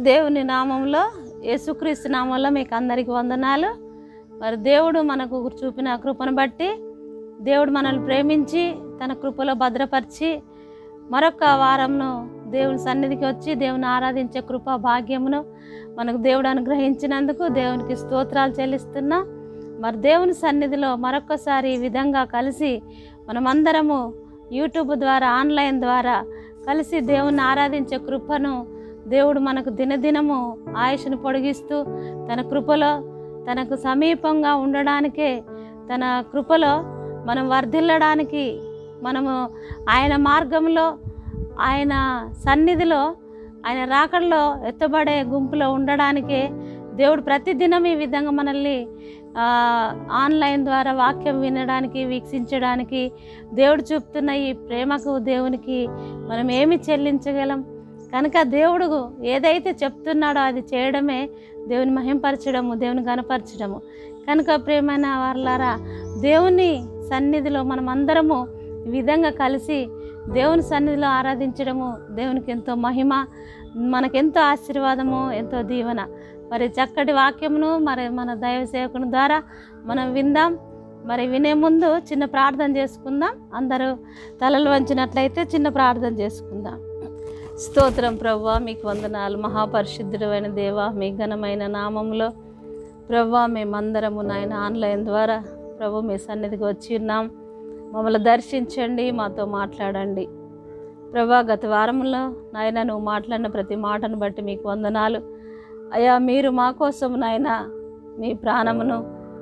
దేవుని నామంలో యేసుక్రీస్తు నామంలో మీకు అందరికి వందనాలు మరి దేవుడు మనకు చూపిన కృపను బట్టి దేవుడు మనల్ని ప్రేమించి తన కృపలో భద్రపరిచి మరొక వారంను దేవుని సన్నిధికి వచ్చి దేవుని ఆరాధించే కృప భాగ్యమును మనకు దేవుడు అనుగ్రహించినందుకు దేవునికి స్తోత్రాలు చెల్లిస్తున్నా మరి దేవుని సన్నిధిలో మరొకసారి ఈ విధంగా కలిసి మనమందరము యూట్యూబ్ ద్వారా ఆన్లైన్ ద్వారా కలిసి దేవుని ఆరాధించే కృపను దేవుడు మనకు దినదినము ఆయుష్ను పొడిగిస్తూ తన కృపలో తనకు సమీపంగా ఉండడానికే తన కృపలో మనం వర్ధిల్లడానికి మనము ఆయన మార్గంలో ఆయన సన్నిధిలో ఆయన రాకడలో ఎత్తబడే గుంపులో ఉండడానికే దేవుడు ప్రతిదినం ఈ విధంగా మనల్ని ఆ, ఆన్లైన్ ద్వారా వాక్యం వినడానికి వీక్షించడానికి దేవుడు చూపుతున్న ఈ ప్రేమకు దేవునికి మనం ఏమి చెల్లించగలం కనుక దేవుడు ఏదైతే చెప్తున్నాడో అది చేయడమే దేవుని మహింపరచడము దేవుని కనపరచడము కనుక ప్రేమైన వాళ్ళారా దేవుని సన్నిధిలో మనం అందరము ఈ విధంగా కలిసి దేవుని సన్నిధిలో ఆరాధించడము దేవునికి ఎంతో మహిమ మనకెంతో ఆశీర్వాదము ఎంతో దీవెన మరి చక్కటి వాక్యమును మరి మన దైవ సేవకుని ద్వారా మనం విందాం మరి వినే ముందు చిన్న ప్రార్థన చేసుకుందాం అందరూ తలలు వంచినట్లయితే చిన్న ప్రార్థన చేసుకుందాం స్తోత్రం ప్రవ్వా మీకు వందనాలు మహాపరిశుద్ధుడైన దేవ మీ ఘనమైన నామంలో ప్రవ్వా మేమందరము నాయన ఆన్లైన్ ద్వారా ప్రభు మీ సన్నిధికి వచ్చి ఉన్నాం మమ్మల్ని దర్శించండి మాతో మాట్లాడండి ప్రభా గత వారంలో నాయన నువ్వు మాట్లాడిన ప్రతి మాటను బట్టి మీకు వందనాలు అయ్యా మీరు మా కోసం నాయన మీ ప్రాణమును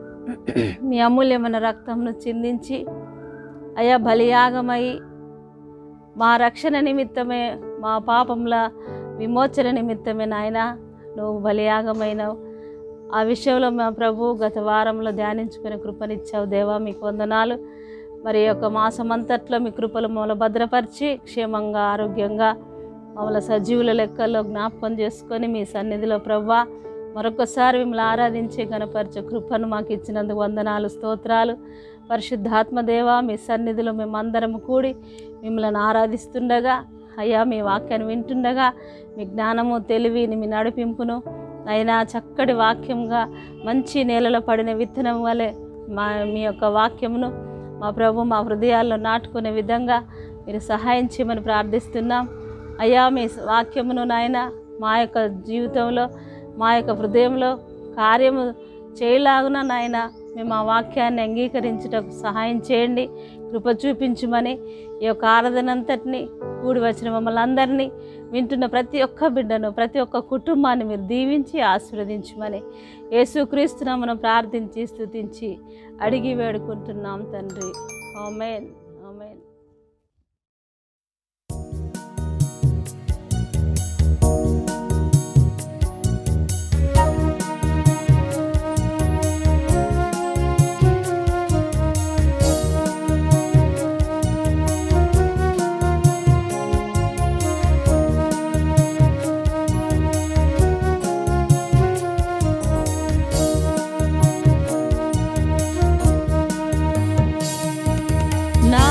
మీ అమూల్యమైన రక్తమును చిందించి అయ్యా బలియాగమై మా రక్షణ నిమిత్తమే మా పాపముల విమోచన నిమిత్తమే నాయన నువ్వు బలియాగమైనవు ఆ విషయంలో మా ప్రభు గత వారంలో ధ్యానించుకునే కృపనిచ్చావు దేవా మీకు వందనాలు మరి ఈ యొక్క మాసం అంతట్లో మీ కృపలు మమ్మల్ని భద్రపరిచి క్షేమంగా ఆరోగ్యంగా మమ్మల్ని సజీవుల లెక్కల్లో జ్ఞాపకం చేసుకొని మీ సన్నిధిలో ప్రవ్వా మరొకసారి మిమ్మల్ని ఆరాధించే గణపరిచే కృపను మాకు ఇచ్చినందుకు వందనాలు స్తోత్రాలు పరిశుద్ధాత్మ దేవా మీ సన్నిధిలో మేమందరం కూడి మిమ్మల్ని ఆరాధిస్తుండగా అయ్యా మీ వాక్యాన్ని వింటుండగా మీ జ్ఞానము తెలివిని మీ నడిపింపును అయినా చక్కటి వాక్యంగా మంచి నేలలో పడిన విత్తనం వలె మా మీ యొక్క వాక్యమును మా ప్రభు మా హృదయాల్లో నాటుకునే విధంగా మీరు సహాయం చేయమని ప్రార్థిస్తున్నాం అయ్యా మీ వాక్యమును నాయన మా యొక్క జీవితంలో మా యొక్క హృదయంలో కార్యము చేయలాగున నాయన మేము ఆ వాక్యాన్ని అంగీకరించుటకు సహాయం చేయండి కృప చూపించమని ఈ యొక్క ఆరాధనంతటిని కూడి వచ్చిన మమ్మల్ని అందరినీ వింటున్న ప్రతి ఒక్క బిడ్డను ప్రతి ఒక్క కుటుంబాన్ని మీరు దీవించి ఆశీర్వదించమని యేసుక్రీస్తున మనం ప్రార్థించి స్తుతించి అడిగి వేడుకుంటున్నాం తండ్రి ఆమెన్ ఆమెన్ నా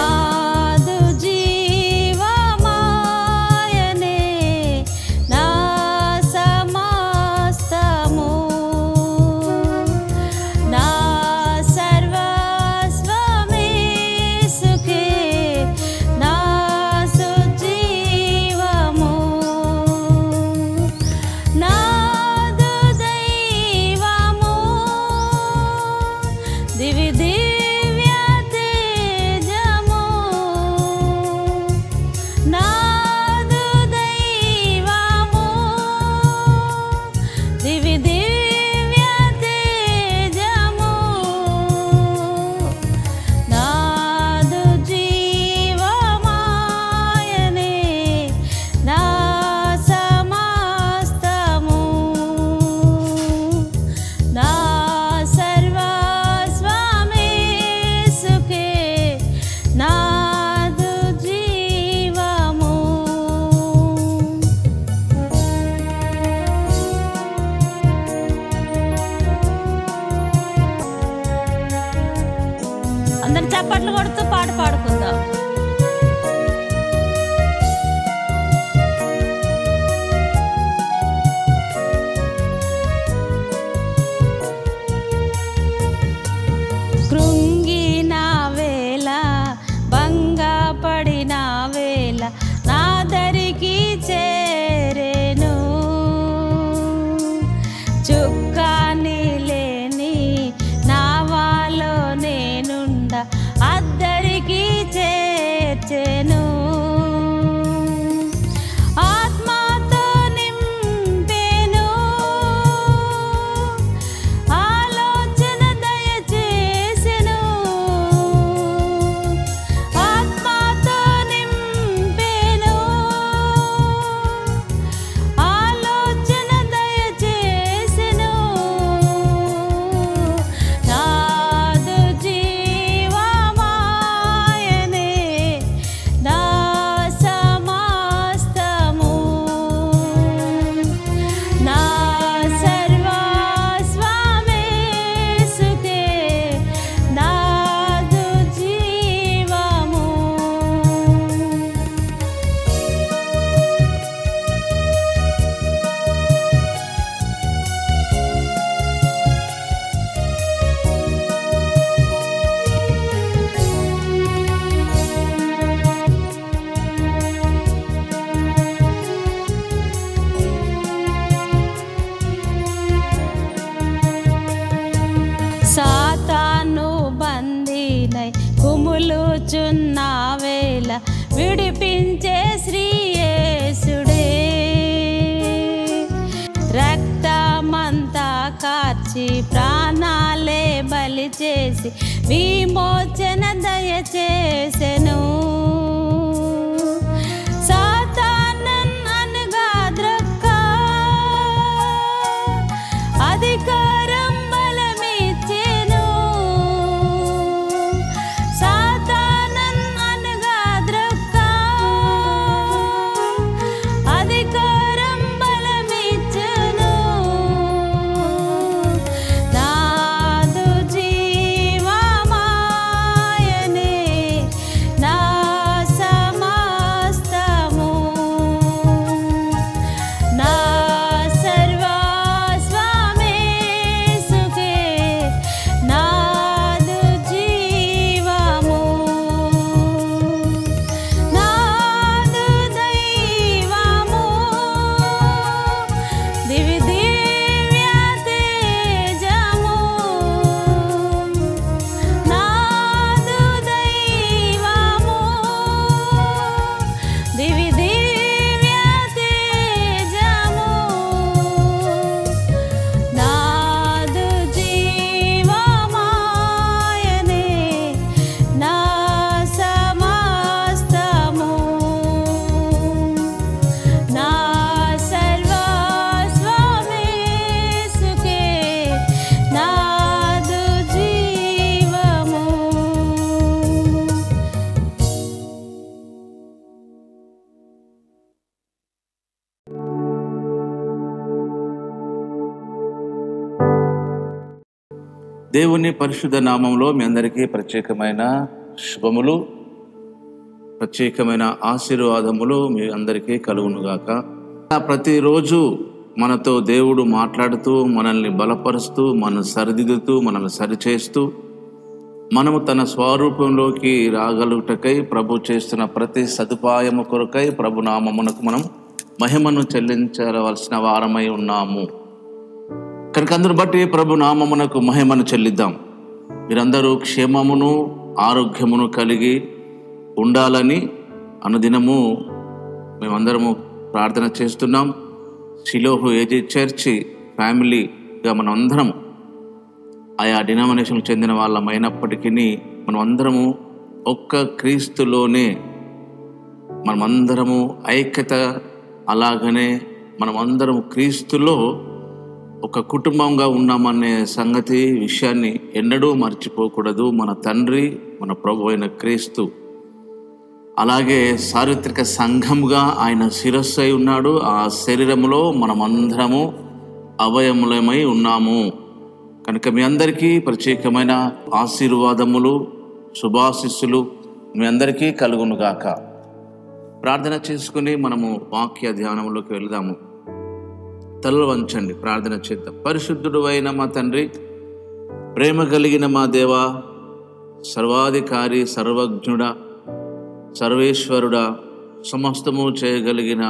వచ్చున్న వేళ విడిపించే శ్రీయేసుడే రక్తమంతా కార్చి ప్రాణాలే బలి చేసి విమోచన దయచేసెను సాతానన్ననుగా ద్రక్క అధికారం బలమిచ్చెను సాతానన్ననుగా ద్రక్క అధికారం బలమిచ్చెను నాదు జీవమాయనే నా సమస్తము నా సర్వస్వమేసుకే నాదు జీవము నాదు దైవము దివి దివ్య తేజము నాదు దైవము దివి దివ్య తేజము నాదు జీవమాయనే నా సమస్తము నా సర్వస్వమేసుకే నాదు జీవము దేవుని పరిశుద్ధ నామంలో మీ అందరికీ ప్రత్యేకమైన శుభములు ప్రత్యేకమైన ఆశీర్వాదములు మీ అందరికీ కలుగునుగాక ప్రతిరోజు మనతో దేవుడు మాట్లాడుతూ మనల్ని బలపరుస్తూ మనం సరిదిద్దుతూ మనల్ని సరిచేస్తూ మనము తన స్వరూపంలోకి రాగలుగుటకై ప్రభు చేస్తున్న ప్రతి సదుపాయము కొరకై ప్రభు నామమునకు మనం మహిమను చెల్లించవలసిన వారమై ఉన్నాము కనుక అందరు బట్టి ప్రభు నామమునకు మహిమను చెల్లిద్దాం మీరందరూ క్షేమమును ఆరోగ్యమును కలిగి ఉండాలని అనుదినము మేమందరము ప్రార్థన చేస్తున్నాం శిలోహు ఏజీ చర్చి ఫ్యామిలీగా మనం అందరం ఆయా డినామినేషన్కు చెందిన వాళ్ళమైనప్పటికీ మనం అందరము ఒక్క క్రీస్తులోనే మనమందరము ఐక్యత అలాగనే మనమందరం క్రీస్తులో ఒక కుటుంబంగా ఉన్నామనే సంగతి విషయాన్ని ఎన్నడూ మర్చిపోకూడదు మన తండ్రి మన ప్రభు అయిన క్రీస్తు అలాగే చారిత్రక సంఘముగా ఆయన శిరస్సు అయి ఉన్నాడు ఆ శరీరములో మనమందరము అవయములమై ఉన్నాము కనుక మీ అందరికీ ప్రత్యేకమైన ఆశీర్వాదములు శుభాశిస్సులు మీ అందరికీ కలుగునుగాక ప్రార్థన చేసుకుని మనము వాక్య ధ్యానంలోకి వెళదాము తలలు వంచండి ప్రార్థన చేద్దాం పరిశుద్ధుడు అయిన మా తండ్రి ప్రేమ కలిగిన మా దేవ సర్వాధికారి సర్వజ్ఞుడ సర్వేశ్వరుడా సమస్తము చేయగలిగిన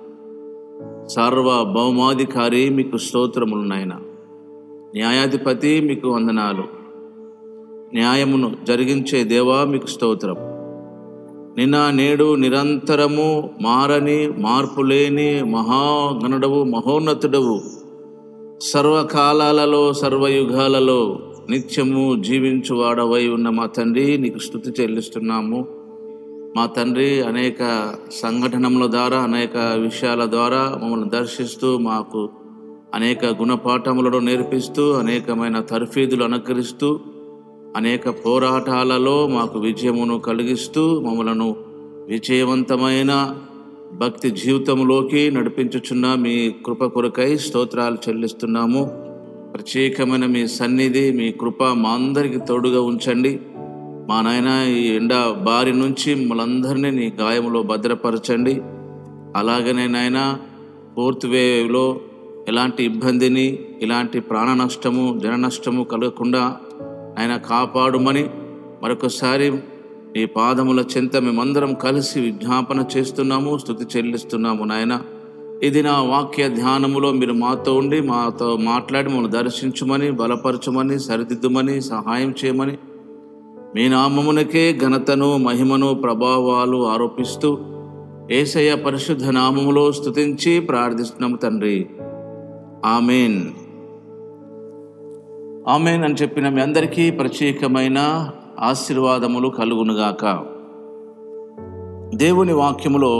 సార్వభౌమాధికారి మీకు స్తోత్రములు నాయన న్యాయాధిపతి మీకు వందనాలు న్యాయమును జరిగించే దేవా మీకు స్తోత్రం నిన్న నేడు నిరంతరము మారని మార్పులేని మహాగణుడవు మహోన్నతుడవు సర్వకాలాలలో సర్వయుగాలలో నిత్యము జీవించువాడవై ఉన్న మా తండ్రి నీకు స్థుతి చెల్లిస్తున్నాము మా తండ్రి అనేక సంఘటనల ద్వారా అనేక విషయాల ద్వారా మమ్మల్ని దర్శిస్తూ మాకు అనేక గుణపాఠములను నేర్పిస్తూ అనేకమైన తర్ఫీదులు అనుకరిస్తూ అనేక పోరాటాలలో మాకు విజయమును కలిగిస్తూ మమ్మలను విజయవంతమైన భక్తి జీవితంలోకి నడిపించుచున్న మీ కృప కొరకై స్తోత్రాలు చెల్లిస్తున్నాము ప్రత్యేకమైన మీ సన్నిధి మీ కృప మా అందరికి తోడుగా ఉంచండి మా నాయన ఈ ఎండ బారి నుంచి మమ్మల్ందరినీ నీ గాయములో భద్రపరచండి అలాగనే నాయన ఫోర్త్ వేవ్లో ఎలాంటి ఇబ్బందిని ఇలాంటి ప్రాణ నష్టము జన నష్టము కలగకుండా ఆయన కాపాడుమని మరొకసారి నీ పాదముల చెంత మేమందరం కలిసి విజ్ఞాపన చేస్తున్నాము స్థుతి చెల్లిస్తున్నాము నాయన ఇది నా వాక్య ధ్యానములో మీరు మాతో ఉండి మాతో మాట్లాడి మమ్మల్ని దర్శించమని బలపరచమని సరిదిద్దుమని సహాయం చేయమని మీ నామమునకే ఘనతను మహిమను ప్రభావాలు ఆరోపిస్తూ ఏసయ్య పరిశుద్ధ నామములో స్తుతించి ప్రార్థిస్తున్నాము తండ్రి ఆమెన్ ఆమెన్ అని చెప్పిన మీ అందరికీ ప్రత్యేకమైన ఆశీర్వాదములు కలుగునుగాక దేవుని వాక్యములో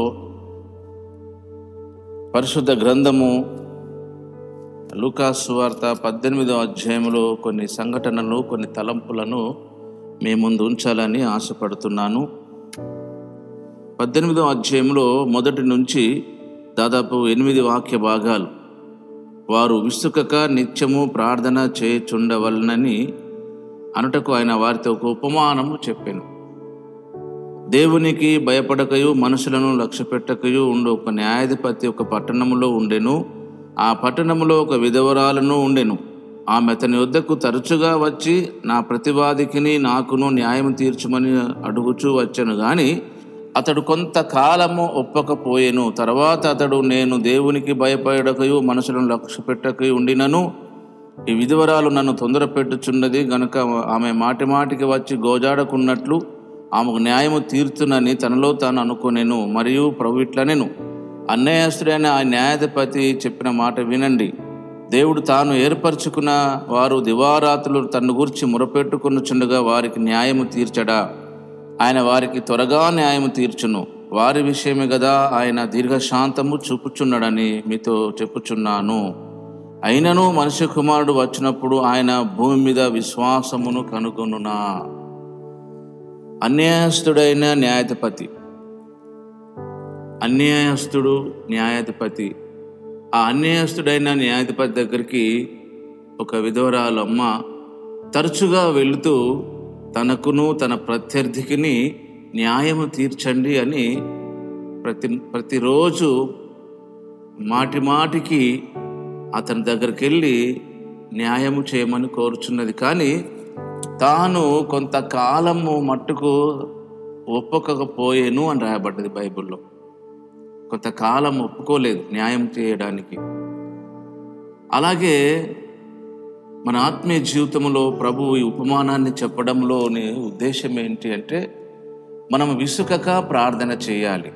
పరిశుద్ధ గ్రంథము లూకాసు వార్త పద్దెనిమిదో అధ్యాయంలో కొన్ని సంఘటనలు కొన్ని తలంపులను మీ ముందు ఉంచాలని ఆశపడుతున్నాను పద్దెనిమిదో అధ్యాయంలో మొదటి నుంచి దాదాపు ఎనిమిది వాక్య భాగాలు వారు విసుకక నిత్యము ప్రార్థన చేయుచుండవలనని అనుటకు ఆయన వారితో ఒక ఉపమానము చెప్పాను దేవునికి భయపడకయు మనుషులను లక్ష్యపెట్టకయు ఉండు ఒక న్యాయాధిపతి ఒక పట్టణములో ఉండెను ఆ పట్టణములో ఒక విధవరాలను ఉండెను ఆమె అతని వద్దకు తరచుగా వచ్చి నా ప్రతివాదికిని నాకును న్యాయం తీర్చమని అడుగుచూ వచ్చాను గాని అతడు కొంతకాలము ఒప్పకపోయెను తర్వాత అతడు నేను దేవునికి భయపడకయు మనుషులను లక్ష్య పెట్టకయు ఉండినను ఈ విధవరాలు నన్ను తొందర పెట్టుచున్నది గనుక ఆమె మాటి మాటికి వచ్చి గోజాడకున్నట్లు ఆమెకు న్యాయము తీర్చునని తనలో తాను అనుకునేను మరియు ప్రభు ఇట్లనెను అన్యాయస్తుడైన ఆ న్యాయాధిపతి చెప్పిన మాట వినండి దేవుడు తాను ఏర్పరచుకున్న వారు దివారాత్రులు తన్ను గురించి మొరపెట్టుకునుచుండగా వారికి న్యాయము తీర్చడా ఆయన వారికి త్వరగా న్యాయము తీర్చును వారి విషయమే కదా ఆయన దీర్ఘశాంతము చూపుచున్నాడని మీతో చెప్పుచున్నాను అయినను మనిషి కుమారుడు వచ్చినప్పుడు ఆయన భూమి మీద విశ్వాసమును కనుగొనునా అన్యాయస్తుడైన న్యాయాధిపతి అన్యాయస్తుడు న్యాయాధిపతి ఆ అన్యాయస్తుడైన న్యాయాధిపతి దగ్గరికి ఒక విధవరాలు అమ్మ తరచుగా వెళుతూ తనకును తన ప్రత్యర్థికిని న్యాయము తీర్చండి అని ప్రతి ప్రతిరోజు మాటి మాటికి అతని దగ్గరికి వెళ్ళి న్యాయము చేయమని కోరుచున్నది కానీ తాను కొంతకాలము మట్టుకు ఒప్పుకోకపోయేను అని రాయబడ్డది బైబిల్లో కొంతకాలం ఒప్పుకోలేదు న్యాయం చేయడానికి అలాగే మన ఆత్మీయ జీవితంలో ప్రభు ఈ ఉపమానాన్ని చెప్పడంలోని ఉద్దేశం ఏంటి అంటే మనం విసుకక ప్రార్థన చేయాలి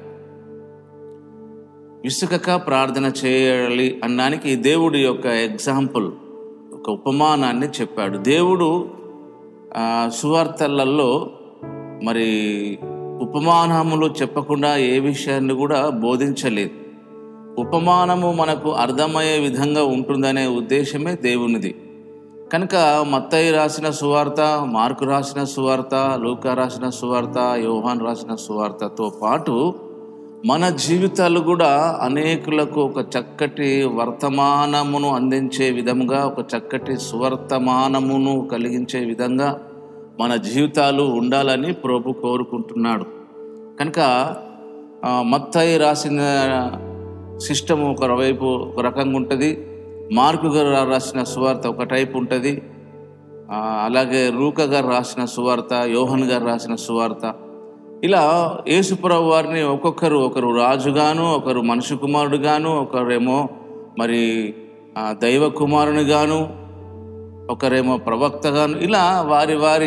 విసుకక ప్రార్థన చేయాలి అన్నానికి దేవుడి యొక్క ఎగ్జాంపుల్ ఒక ఉపమానాన్ని చెప్పాడు దేవుడు ఆ, సువార్తలలో మరి ఉపమానములు చెప్పకుండా ఏ విషయాన్ని కూడా బోధించలేదు ఉపమానము మనకు అర్థమయ్యే విధంగా ఉంటుందనే ఉద్దేశమే దేవునిది కనుక మత్తయి రాసిన సువార్త మార్కు రాసిన సువార్త లూకా రాసిన సువార్త యోహాన్ రాసిన సువార్తతో పాటు మన జీవితాలు కూడా అనేకులకు ఒక చక్కటి వర్తమానమును అందించే విధంగా ఒక చక్కటి సువర్తమానమును కలిగించే విధంగా మన జీవితాలు ఉండాలని ప్రభు కోరుకుంటున్నాడు కనుక ఆ, మత్తయి రాసిన సిస్టమ్ ఒక వైపు ఒక రకంగా ఉంటుంది మార్కు గారు రాసిన సువార్త ఒక టైప్ ఉంటుంది ఆ, అలాగే రూక గారు రాసిన సువార్త యోహన్ గారు రాసిన సువార్త ఇలా యేసుప్రభు వారిని ఒక్కొక్కరు ఒకరు రాజుగాను ఒకరు మనుషు కుమారుడుగాను ఒకరేమో మరి ఆ, దైవ కుమారునిగాను ఒకరేమో ప్రవక్తగాను ఇలా వారి వారి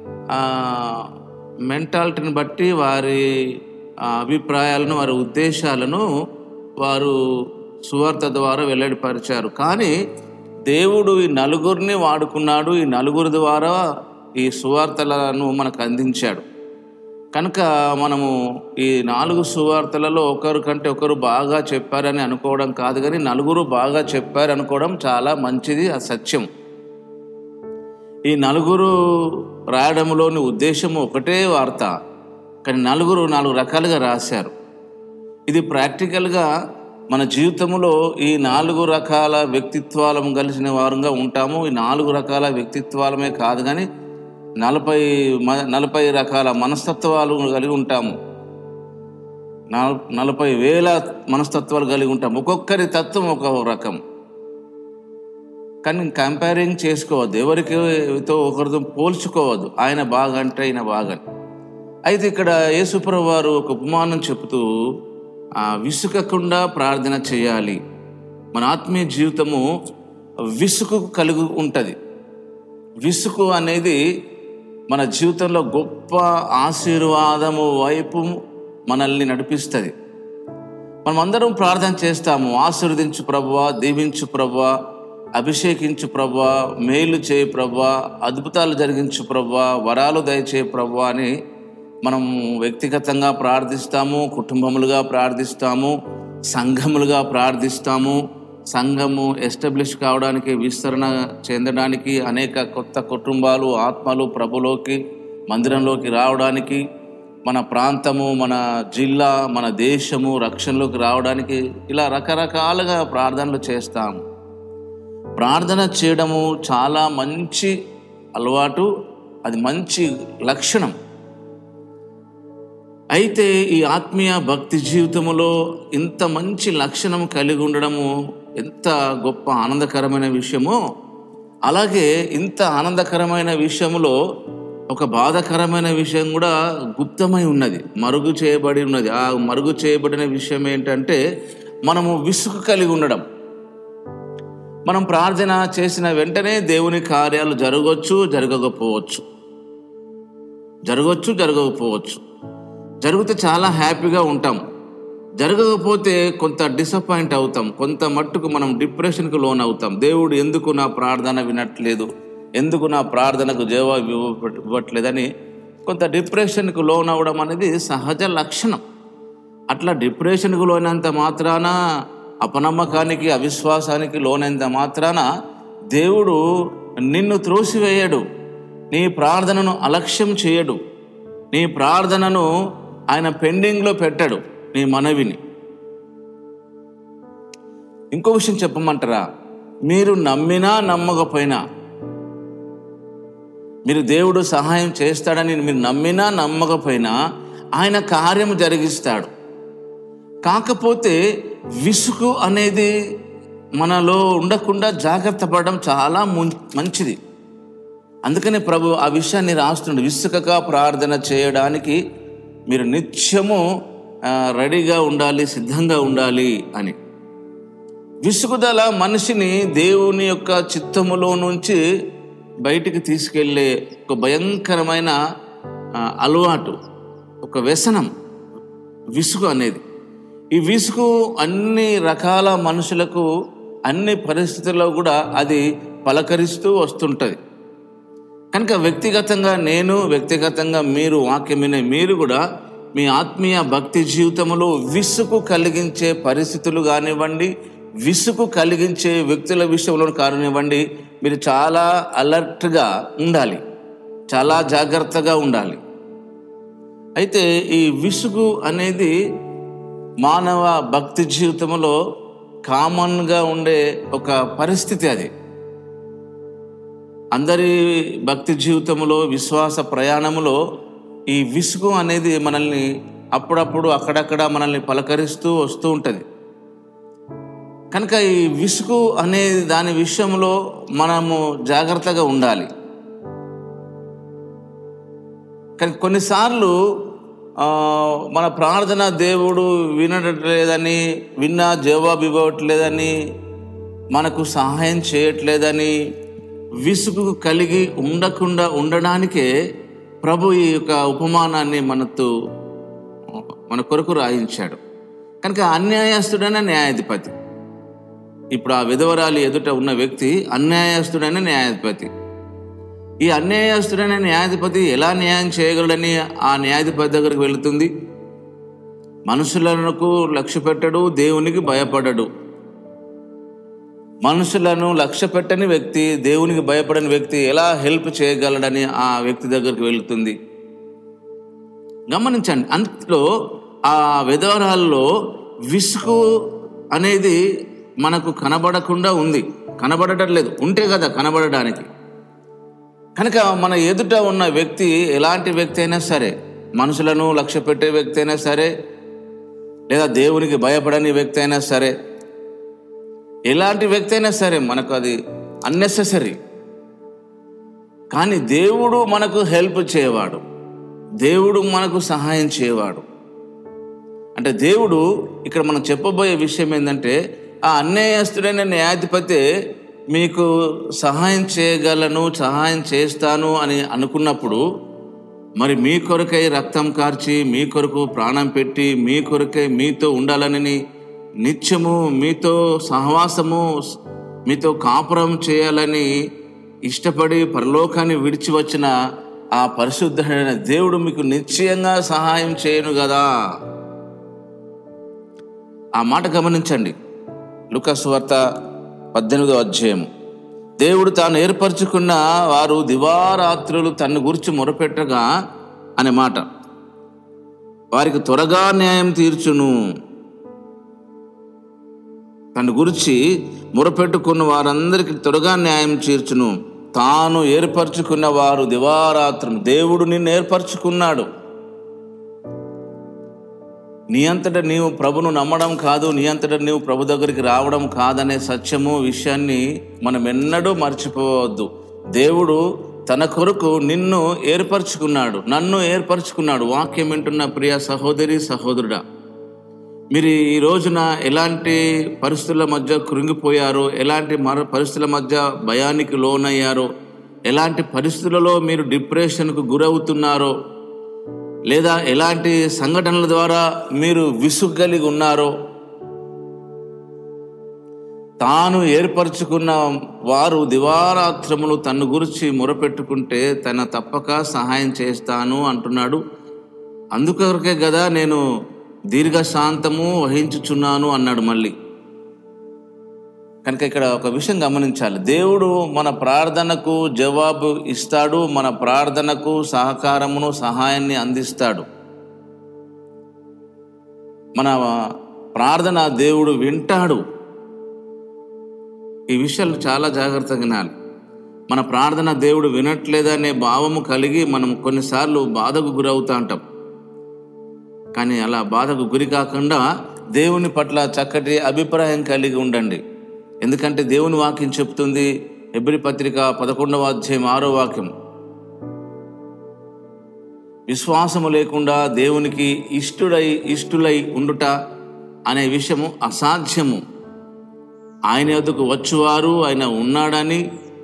మెంటాలిటీని బట్టి వారి ఆ, అభిప్రాయాలను వారి ఉద్దేశాలను వారు సువార్త ద్వారా వెల్లడిపరిచారు కానీ దేవుడు ఈ నలుగురిని వాడుకున్నాడు ఈ నలుగురి ద్వారా ఈ సువార్తలను మనకు అందించాడు కనుక మనము ఈ నాలుగు సువార్తలలో ఒకరు కంటే ఒకరు బాగా చెప్పారని అనుకోవడం కాదు కానీ నలుగురు బాగా చెప్పారు అనుకోవడం చాలా మంచిది ఆ సత్యం ఈ నలుగురు రాయడంలోని ఉద్దేశం ఒకటే వార్త కానీ నలుగురు నాలుగు రకాలుగా రాశారు ఇది ప్రాక్టికల్గా మన జీవితంలో ఈ నాలుగు రకాల వ్యక్తిత్వాలను కలిసిన వారంగా ఉంటాము ఈ నాలుగు రకాల వ్యక్తిత్వాలమే కాదు కానీ నలభై మ- నలభై రకాల మనస్తత్వాలు కలిగి ఉంటాము నల- నలభై వేల మనస్తత్వాలు కలిగి ఉంటాం ఒక్కొక్కరి తత్వం ఒక రకం కానీ కంపేరింగ్ చేసుకోవద్దు ఎవరికితో ఒకరితో పోల్చుకోవద్దు ఆయన బాగా అంటే ఆయన బాగా అయితే ఇక్కడ యేసుప్రభు వారు ఒక ఉపమానం చెబుతూ ఆ విసుకకుండా ప్రార్థన చేయాలి మన ఆత్మీయ జీవితము విసుగు కలిగి ఉంటుంది విసుగు అనేది మన జీవితంలో గొప్ప ఆశీర్వాదము వైపు మనల్ని నడిపిస్తుంది మనం అందరం ప్రార్థన చేస్తాము ఆశీర్వదించు ప్రభువా దీవించు ప్రభువా అభిషేకించు ప్రభువా మేలు చేయి ప్రభువా అద్భుతాలు జరిగించు ప్రభువా వరాలు దయచేయి ప్రభువా అని మనం వ్యక్తిగతంగా ప్రార్థిస్తాము కుటుంబములుగా ప్రార్థిస్తాము సంఘములుగా ప్రార్థిస్తాము సంఘము ఎస్టాబ్లిష్ కావడానికి విస్తరణ చెందడానికి అనేక కొత్త కుటుంబాలు ఆత్మలు ప్రభులోకి మందిరంలోకి రావడానికి మన ప్రాంతము మన జిల్లా మన దేశము రక్షణలోకి రావడానికి ఇలా రకరకాలుగా ప్రార్థనలు చేస్తాము ప్రార్థన చేయడము చాలా మంచి అలవాటు అది మంచి లక్షణం అయితే ఈ ఆత్మీయ భక్తి జీవితంలో ఇంత మంచి లక్షణం కలిగి ఉండడము ఎంత గొప్ప ఆనందకరమైన విషయమో అలాగే ఇంత ఆనందకరమైన విషయంలో ఒక బాధాకరమైన విషయం కూడా గుప్తమై ఉన్నది మరుగు చేయబడి ఉన్నది ఆ మరుగు చేయబడిన విషయం ఏంటంటే మనము విసుగు కలిగి ఉండడం మనం ప్రార్థన చేసిన వెంటనే దేవుని కార్యాలు జరగవచ్చు జరగకపోవచ్చు జరగవచ్చు జరగకపోవచ్చు జరిగితే చాలా హ్యాపీగా ఉంటాం జరగకపోతే కొంత డిసప్పాయింట్ అవుతాం కొంత మట్టుకు మనం డిప్రెషన్కి లోన్ అవుతాం దేవుడు ఎందుకు నా ప్రార్థన వినట్లేదు ఎందుకు నా ప్రార్థనకు జవాబు ఇవ్వ- ఇవ్వట్లేదని కొంత డిప్రెషన్కు లోన్ అవ్వడం అనేది సహజ లక్షణం అట్లా డిప్రెషన్కు లోనంత మాత్రాన అపనమ్మకానికి అవిశ్వాసానికి లోనంత మాత్రాన దేవుడు నిన్ను త్రోసివేయడు నీ ప్రార్థనను అలక్ష్యం చేయడు నీ ప్రార్థనను ఆయన పెండింగ్లో పెట్టాడు నీ మనవిని ఇంకో విషయం చెప్పమంటారా మీరు నమ్మినా నమ్మకపోయినా మీరు దేవుడు సహాయం చేస్తాడని మీరు నమ్మినా నమ్మకపోయినా ఆయన కార్యము జరిగిస్తాడు కాకపోతే విసుగు అనేది మనలో ఉండకుండా జాగ్రత్త పడడం చాలా ముం- మంచిది అందుకనే ప్రభు ఆ విషయాన్ని రాస్తుండే విసుకగా ప్రార్థన చేయడానికి మీరు నిత్యము ఆ, రెడీగా ఉండాలి సిద్ధంగా ఉండాలి అని విసుగుదల మనిషిని దేవుని యొక్క చిత్తములో నుంచి బయటికి తీసుకెళ్ళే ఒక భయంకరమైన ఆ, అలవాటు ఒక వ్యసనం విసుగు అనేది ఈ విసుగు అన్ని రకాల మనుషులకు అన్ని పరిస్థితుల్లో కూడా అది పలకరిస్తూ వస్తుంటుంది కనుక వ్యక్తిగతంగా నేను వ్యక్తిగతంగా మీరు వాక్యం వినే మీరు కూడా మీ ఆత్మీయ భక్తి జీవితంలో విసుగు కలిగించే పరిస్థితులు కానివ్వండి విసుగు కలిగించే వ్యక్తుల విషయంలో కానివ్వండి మీరు చాలా అలర్ట్గా ఉండాలి చాలా జాగ్రత్తగా ఉండాలి అయితే ఈ విసుగు అనేది మానవ భక్తి జీవితంలో కామన్గా ఉండే ఒక పరిస్థితి అది అందరి భక్తి జీవితంలో విశ్వాస ప్రయాణములో ఈ విసుగు అనేది మనల్ని అప్పుడప్పుడు అక్కడక్కడ మనల్ని పలకరిస్తూ వస్తూ ఉంటుంది కనుక ఈ విసుగు అనే దాని విషయంలో మనము జాగ్రత్తగా ఉండాలి కానీ కొన్నిసార్లు ఆ, మన ప్రార్థన దేవుడు వినట్లేదని విన్నా జవాబు ఇవ్వట్లేదని మనకు సహాయం చేయట్లేదని విసుగు కలిగి ఉండకుండా ఉండడానికే ప్రభు ఈ యొక్క ఉపమానాన్ని మనతో మన కొరకు రాయించాడు కనుక అన్యాయస్తుడైన న్యాయాధిపతి ఇప్పుడు ఆ విధవరాలి ఎదుట ఉన్న వ్యక్తి అన్యాయస్తుడైన న్యాయాధిపతి ఈ అన్యాయస్తుడైన న్యాయాధిపతి ఎలా న్యాయం చేయగలడని ఆ న్యాయాధిపతి దగ్గరికి వెళుతుంది మనుషులకు లక్ష్య పెట్టడు దేవునికి భయపడడు మనుషులను లక్ష్య పెట్టని వ్యక్తి దేవునికి భయపడని వ్యక్తి ఎలా హెల్ప్ చేయగలడని ఆ వ్యక్తి దగ్గరికి వెళుతుంది గమనించండి అందులో ఆ విధవరాల్లో విసుగు అనేది మనకు కనబడకుండా ఉంది కనబడటం లేదు ఉంటే కదా కనబడడానికి కనుక మన ఎదుట ఉన్న వ్యక్తి ఎలాంటి వ్యక్తి అయినా సరే మనుషులను లక్ష్య పెట్టే వ్యక్తి అయినా సరే లేదా దేవునికి భయపడని వ్యక్తి అయినా సరే ఎలాంటి వ్యక్తి అయినా సరే మనకు అది అన్నెసెసరీ కానీ దేవుడు మనకు హెల్ప్ చేయవాడు దేవుడు మనకు సహాయం చేయవాడు అంటే దేవుడు ఇక్కడ మనం చెప్పబోయే విషయం ఏంటంటే ఆ అన్యాయస్తుడైన న్యాయాధిపతి మీకు సహాయం చేయగలను సహాయం చేస్తాను అని అనుకున్నప్పుడు మరి మీ కొరకై రక్తం కార్చి మీ కొరకు ప్రాణం పెట్టి మీ కొరకై మీతో ఉండాలని నిత్యము మీతో సహవాసము మీతో కాపురం చేయాలని ఇష్టపడి పరలోకాన్ని విడిచి వచ్చిన ఆ పరిశుద్ధమైన దేవుడు మీకు నిశ్చయంగా సహాయం చేయను కదా ఆ మాట గమనించండి లుకస్ వార్త పద్దెనిమిదో అధ్యాయం దేవుడు తాను ఏర్పరచుకున్న వారు దివారాత్రులు తన గురించి మొరపెట్టగా అనే మాట వారికి త్వరగా న్యాయం తీర్చును తన గురించి మొరపెట్టుకున్న వారందరికి త్వరగా న్యాయం తీర్చును తాను ఏర్పరచుకున్న వారు దివారాత్రం దేవుడు నిన్ను ఏర్పరచుకున్నాడు నీ అంతటా నీవు ప్రభును నమ్మడం కాదు నీ అంతటా నీవు ప్రభు దగ్గరికి రావడం కాదనే సత్యము విషయాన్ని మనం ఎన్నడూ మర్చిపోవద్దు దేవుడు తన కొరకు నిన్ను ఏర్పరచుకున్నాడు నన్ను ఏర్పరచుకున్నాడు వాక్యం వింటున్న ప్రియ సహోదరి సహోదరుడా మీరు ఈ రోజున ఎలాంటి పరిస్థితుల మధ్య కృంగిపోయారో ఎలాంటి మర పరిస్థితుల మధ్య భయానికి లోనయ్యారో ఎలాంటి పరిస్థితులలో మీరు డిప్రెషన్కు గురవుతున్నారో లేదా ఎలాంటి సంఘటనల ద్వారా మీరు విసుగు కలిగి ఉన్నారో తాను ఏర్పరచుకున్న వారు దివారాత్రములు తన గురించి మొరపెట్టుకుంటే తన తప్పక సహాయం చేస్తాను అంటున్నాడు అందుకొరకే కదా నేను దీర్ఘశాంతము వహించుచున్నాను అన్నాడు మళ్ళీ కనుక ఇక్కడ ఒక విషయం గమనించాలి దేవుడు మన ప్రార్థనకు జవాబు ఇస్తాడు మన ప్రార్థనకు సహకారమును సహాయాన్ని అందిస్తాడు మన ప్రార్థన దేవుడు వింటాడు ఈ విషయాలు చాలా జాగ్రత్తగా వినాలి మన ప్రార్థన దేవుడు వినట్లేదనే భావము కలిగి మనం కొన్నిసార్లు బాధకు గురవుతా ఉంటాం కానీ అలా బాధకు గురి కాకుండా దేవుని పట్ల చక్కటి అభిప్రాయం కలిగి ఉండండి ఎందుకంటే దేవుని వాక్యం చెప్తుంది ఎబ్రి పత్రిక పదకొండవ అధ్యాయం ఆరో వాక్యం విశ్వాసము లేకుండా దేవునికి ఇష్టుడై ఇష్టులై ఉండుట అనే విషయము అసాధ్యము ఆయన ఎదుకు వచ్చువారు ఆయన ఉన్నాడని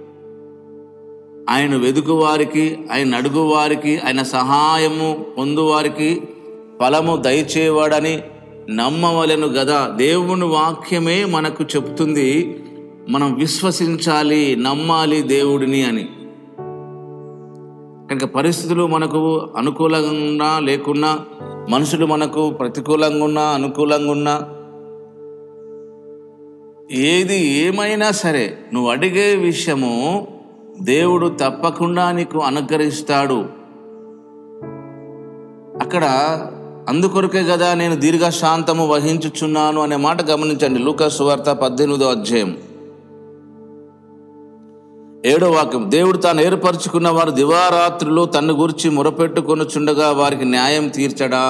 ఆయన వెదుకువారికి ఆయన అడుగువారికి ఆయన సహాయము పొందువారికి ఫలము దయచేవాడని నమ్మవలను గదా దేవుని వాక్యమే మనకు చెప్తుంది మనం విశ్వసించాలి నమ్మాలి దేవుడిని అని కనుక పరిస్థితులు మనకు అనుకూలంగా ఉన్నా లేకున్నా మనుషులు మనకు ప్రతికూలంగా ఉన్నా అనుకూలంగా ఉన్నా ఏది ఏమైనా సరే నువ్వు అడిగే విషయము దేవుడు తప్పకుండా నీకు అనుగ్రహిస్తాడు అక్కడ అందుకొరకే కదా నేను దీర్ఘశాంతము వహించుచున్నాను అనే మాట గమనించండి లూకాసు వార్త పద్దెనిమిదో అధ్యాయం ఏడో వాక్యం దేవుడు తాను ఏర్పరచుకున్న వారు దివారాత్రులు తన్ను గురించి మొరపెట్టుకొనుచుండగా వారికి న్యాయం తీర్చడా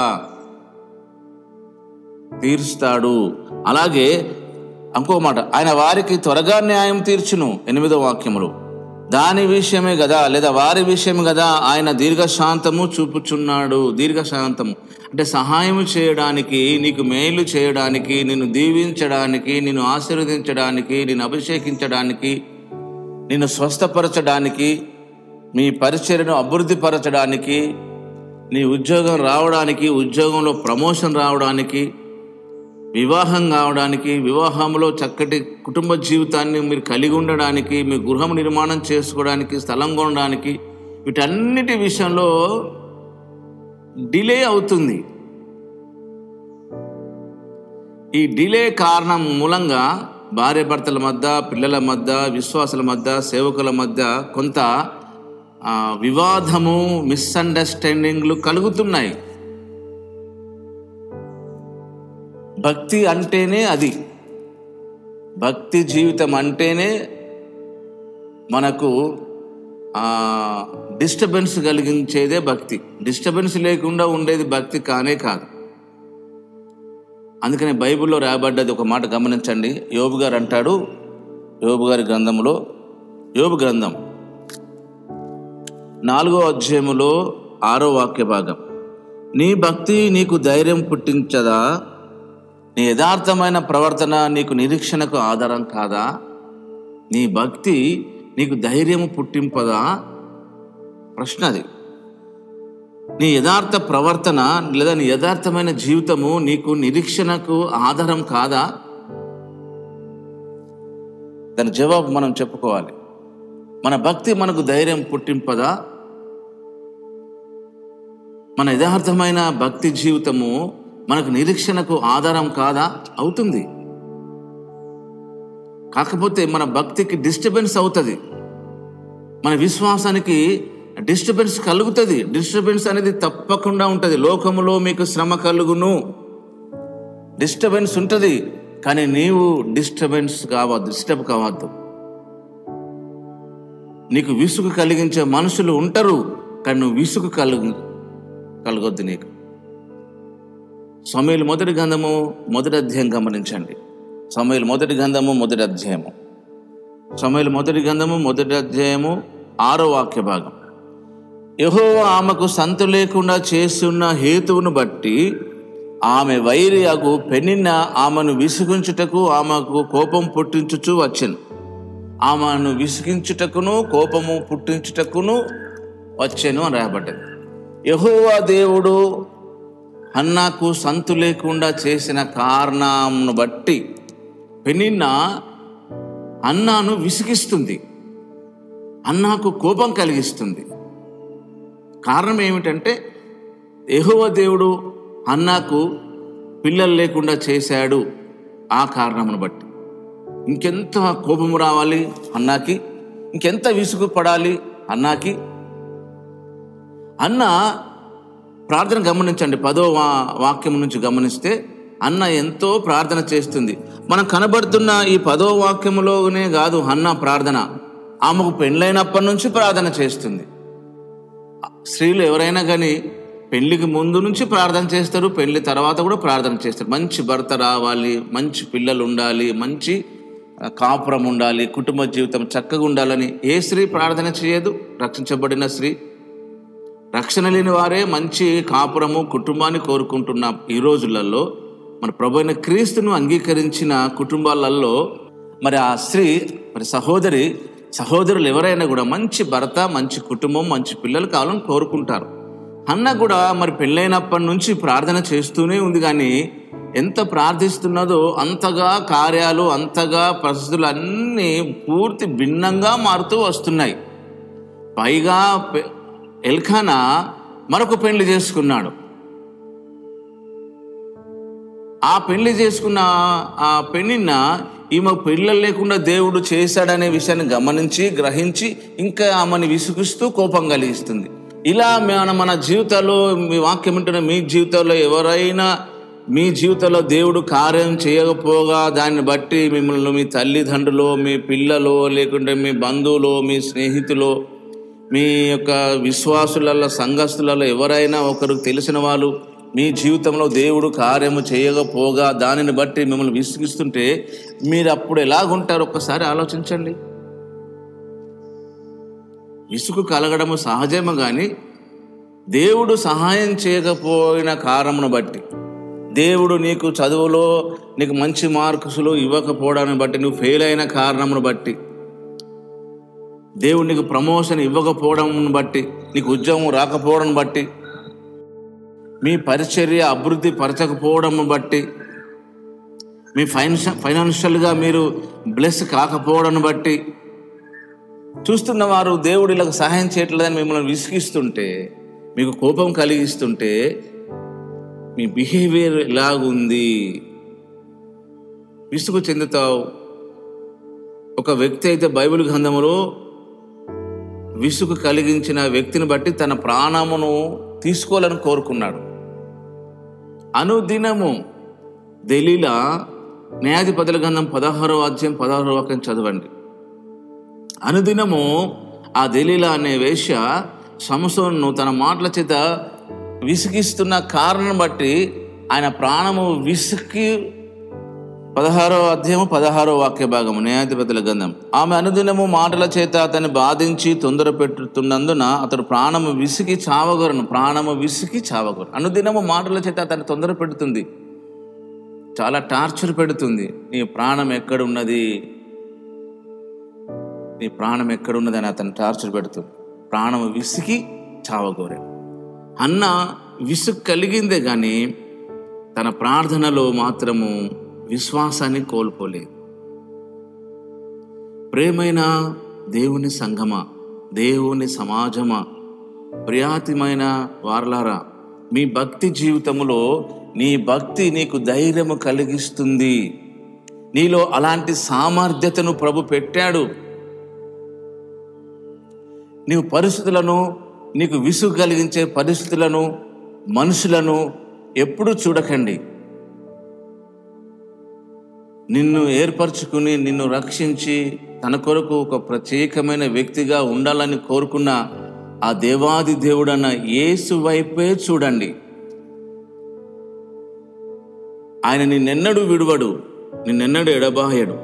తీరుస్తాడు అలాగే ఇంకో మాట ఆయన వారికి త్వరగా న్యాయం తీర్చును ఎనిమిదో వాక్యములు దాని విషయమే కదా లేదా వారి విషయం కదా ఆయన దీర్ఘశాంతము చూపుచున్నాడు దీర్ఘశాంతము అంటే సహాయం చేయడానికి నీకు మేలు చేయడానికి నిన్ను దీవించడానికి నిన్ను ఆశీర్వదించడానికి నిన్ను అభిషేకించడానికి నిన్ను స్వస్థపరచడానికి మీ పరిచర్యను అభివృద్ధిపరచడానికి నీ ఉద్యోగం రావడానికి ఉద్యోగంలో ప్రమోషన్ రావడానికి వివాహం కావడానికి వివాహంలో చక్కటి కుటుంబ జీవితాన్ని మీరు కలిగి ఉండడానికి మీ గృహం నిర్మాణం చేసుకోవడానికి స్థలం కొనడానికి వీటన్నిటి విషయంలో డిలే అవుతుంది ఈ డిలే కారణం మూలంగా భార్య భర్తల మధ్య పిల్లల మధ్య విశ్వాసుల మధ్య సేవకుల మధ్య కొంత ఆ, వివాదము మిస్అండర్స్టాండింగ్లు కలుగుతున్నాయి భక్తి అంటేనే అది భక్తి జీవితం అంటేనే మనకు డిస్టర్బెన్స్ కలిగించేదే భక్తి డిస్టర్బెన్స్ లేకుండా ఉండేది భక్తి కానే కాదు అందుకని బైబిల్లో రాయబడ్డది ఒక మాట గమనించండి యోబు గారు అంటాడు యోబు గారి గ్రంథంలో యోబు గ్రంథం నాలుగో అధ్యాయములో ఆరో వాక్య భాగం నీ భక్తి నీకు ధైర్యం పుట్టించదా నీ యథార్థమైన ప్రవర్తన నీకు నిరీక్షణకు ఆధారం కాదా నీ భక్తి నీకు ధైర్యము పుట్టింపదా ప్రశ్న అది నీ యథార్థ ప్రవర్తన లేదా నీ యథార్థమైన జీవితము నీకు నిరీక్షణకు ఆధారం కాదా దాని జవాబు మనం చెప్పుకోవాలి మన భక్తి మనకు ధైర్యం పుట్టింపదా మన యథార్థమైన భక్తి జీవితము మనకు నిరీక్షణకు ఆధారం కాదా అవుతుంది కాకపోతే మన భక్తికి డిస్టర్బెన్స్ అవుతుంది మన విశ్వాసానికి డిస్టర్బెన్స్ కలుగుతుంది డిస్టర్బెన్స్ అనేది తప్పకుండా ఉంటుంది లోకములో మీకు శ్రమ కలుగును డిస్టర్బెన్స్ ఉంటుంది కానీ నీవు డిస్టర్బెన్స్ కావద్దు డిస్టర్బ్ కావద్దు నీకు విసుగు కలిగించే మనుషులు ఉంటారు కానీ నువ్వు విసుగు కలుగు కలగొద్దు నీకు సమయలు మొదటి గంధము మొదటి అధ్యాయం గమనించండి సమయలు మొదటి గంధము మొదటి అధ్యాయము సమయలు మొదటి గంధము మొదటి అధ్యాయము ఆరో వాక్య భాగం యహో ఆమెకు సంతు లేకుండా చేస్తున్న హేతువును బట్టి ఆమె వైరి అగు పెనిన్న ఆమెను విసిగించుటకు ఆమెకు కోపం పుట్టించుచు వచ్చెను ఆమెను విసిగించుటకును కోపము పుట్టించుటకును వచ్చెను అని రాయబడ్డది యహోవా దేవుడు హన్నాకు సంతు లేకుండా చేసిన కారణంను బట్టి పెనిన్న అన్నాను విసిగిస్తుంది అన్నాకు కోపం కలిగిస్తుంది కారణం ఏమిటంటే యెహోవ దేవుడు అన్నాకు పిల్లలు లేకుండా చేశాడు ఆ కారణమును బట్టి ఇంకెంత కోపము రావాలి అన్నాకి ఇంకెంత విసుగు పడాలి అన్నాకి అన్న ప్రార్థన గమనించండి పదో వా వాక్యం నుంచి గమనిస్తే అన్న ఎంతో ప్రార్థన చేస్తుంది మనం కనబడుతున్న ఈ పదో వాక్యములోనే కాదు అన్న ప్రార్థన ఆమెకు పెళ్ళైనప్పటి నుంచి ప్రార్థన చేస్తుంది స్త్రీలు ఎవరైనా కానీ పెళ్లికి ముందు నుంచి ప్రార్థన చేస్తారు పెళ్లి తర్వాత కూడా ప్రార్థన చేస్తారు మంచి భర్త రావాలి మంచి పిల్లలు ఉండాలి మంచి ఆ, కాపురం ఉండాలి కుటుంబ జీవితం చక్కగా ఉండాలని ఏ స్త్రీ ప్రార్థన చేయదు రక్షించబడిన స్త్రీ రక్షణ లేని వారే మంచి కాపురము కుటుంబాన్ని కోరుకుంటున్న ఈ రోజులలో మన ప్రభు అయిన క్రీస్తును అంగీకరించిన కుటుంబాలలో మరి ఆ స్త్రీ మరి సహోదరి సహోదరులు ఎవరైనా కూడా మంచి భర్త మంచి కుటుంబం మంచి పిల్లలు కావాలని కోరుకుంటారు అన్న కూడా మరి పెళ్ళైనప్పటి నుంచి ప్రార్థన చేస్తూనే ఉంది కానీ ఎంత ప్రార్థిస్తున్నదో అంతగా కార్యాలు అంతగా పరిస్థితులు అన్నీ పూర్తి భిన్నంగా మారుతూ వస్తున్నాయి పైగా పె- ఎల్ఖానా మరొక పెళ్లి చేసుకున్నాడు ఆ పెళ్లి చేసుకున్న ఆ పెళ్లిన ఈమె పిల్లలు లేకుండా దేవుడు చేశాడనే విషయాన్ని గమనించి గ్రహించి ఇంకా ఆమెను విసుగిస్తూ కోపం కలిగిస్తుంది ఇలా మన మన జీవితాల్లో మీ వాక్యం ఉంటున్న మీ జీవితంలో ఎవరైనా మీ జీవితంలో దేవుడు కార్యం చేయకపోగా దాన్ని బట్టి మిమ్మల్ని మీ తల్లిదండ్రులు మీ పిల్లలు లేకుంటే మీ బంధువులు మీ స్నేహితులు మీ యొక్క విశ్వాసులలో సంఘస్థులలో ఎవరైనా ఒకరు తెలిసిన వాళ్ళు మీ జీవితంలో దేవుడు కార్యము చేయకపోగా దానిని బట్టి మిమ్మల్ని విసిగిస్తుంటే మీరు అప్పుడు ఎలాగుంటారు ఒక్కసారి ఆలోచించండి విసుగు కలగడము సహజము కానీ దేవుడు సహాయం చేయకపోయిన కారణమును బట్టి దేవుడు నీకు చదువులో నీకు మంచి మార్కులు ఇవ్వకపోవడాన్ని బట్టి నువ్వు ఫెయిల్ అయిన కారణమును బట్టి దేవుడు నీకు ప్రమోషన్ ఇవ్వకపోవడం బట్టి నీకు ఉద్యోగం రాకపోవడం బట్టి మీ పరిచర్య అభివృద్ధి పరచకపోవడం బట్టి మీ ఫైనాన్షియల్ ఫైనాన్షియల్గా మీరు బ్లెస్ కాకపోవడం బట్టి చూస్తున్న వారు దేవుడు ఇలా సహాయం చేయట్లేదని మిమ్మల్ని విసిగిస్తుంటే మీకు కోపం కలిగిస్తుంటే మీ బిహేవియర్ ఎలాగుంది విసుగు చెందుతావు ఒక వ్యక్తి అయితే బైబిల్ గ్రంథములో విసుగు కలిగించిన వ్యక్తిని బట్టి తన ప్రాణమును తీసుకోవాలని కోరుకున్నాడు అనుదినము దలీలా న్యాయాధిపతుల గ్రంథం పదహారో అధ్యాయం పదహారో వాక్యం చదవండి అనుదినము ఆ దలీలా అనే వేశ్య సంసోన్ను తన మాటల చేత విసిగిస్తున్న కారణం బట్టి ఆయన ప్రాణము విసికి పదహారో అధ్యాయము పదహారో వాక్య భాగము న్యాయాధిపతుల గంధం ఆమె అనుదినము మాటల చేత అతన్ని బాధించి తొందర పెట్టుతున్నందున అతడు ప్రాణము విసికి చావగొరను ప్రాణము విసికి చావగొరు అనుదినము మాటల చేత అతన్ని తొందర పెడుతుంది చాలా టార్చర్ పెడుతుంది నీ ప్రాణం ఎక్కడున్నది నీ ప్రాణం ఎక్కడున్నదని అతను టార్చర్ పెడుతుంది ప్రాణం విసిగి చావగోరాడు అన్న విసుగు కలిగిందే కానీ తన ప్రార్థనలో మాత్రము విశ్వాసాన్ని కోల్పోలేదు ప్రేమైన దేవుని సంఘమా దేవుని సమాజమా ప్రియాతిమైన వారలారా మీ భక్తి జీవితములో నీ భక్తి నీకు ధైర్యము కలిగిస్తుంది నీలో అలాంటి సామర్థ్యతను ప్రభు పెట్టాడు నీవు పరిస్థితులను నీకు విసుగు కలిగించే పరిస్థితులను మనుషులను ఎప్పుడూ చూడకండి నిన్ను ఏర్పరచుకుని నిన్ను రక్షించి తన కొరకు ఒక ప్రత్యేకమైన వ్యక్తిగా ఉండాలని కోరుకున్న ఆ దేవాది దేవుడన్న యేసు వైపే చూడండి ఆయన నిన్నెన్నడూ విడువడు నిన్నెన్నడూ ఎడబాయడు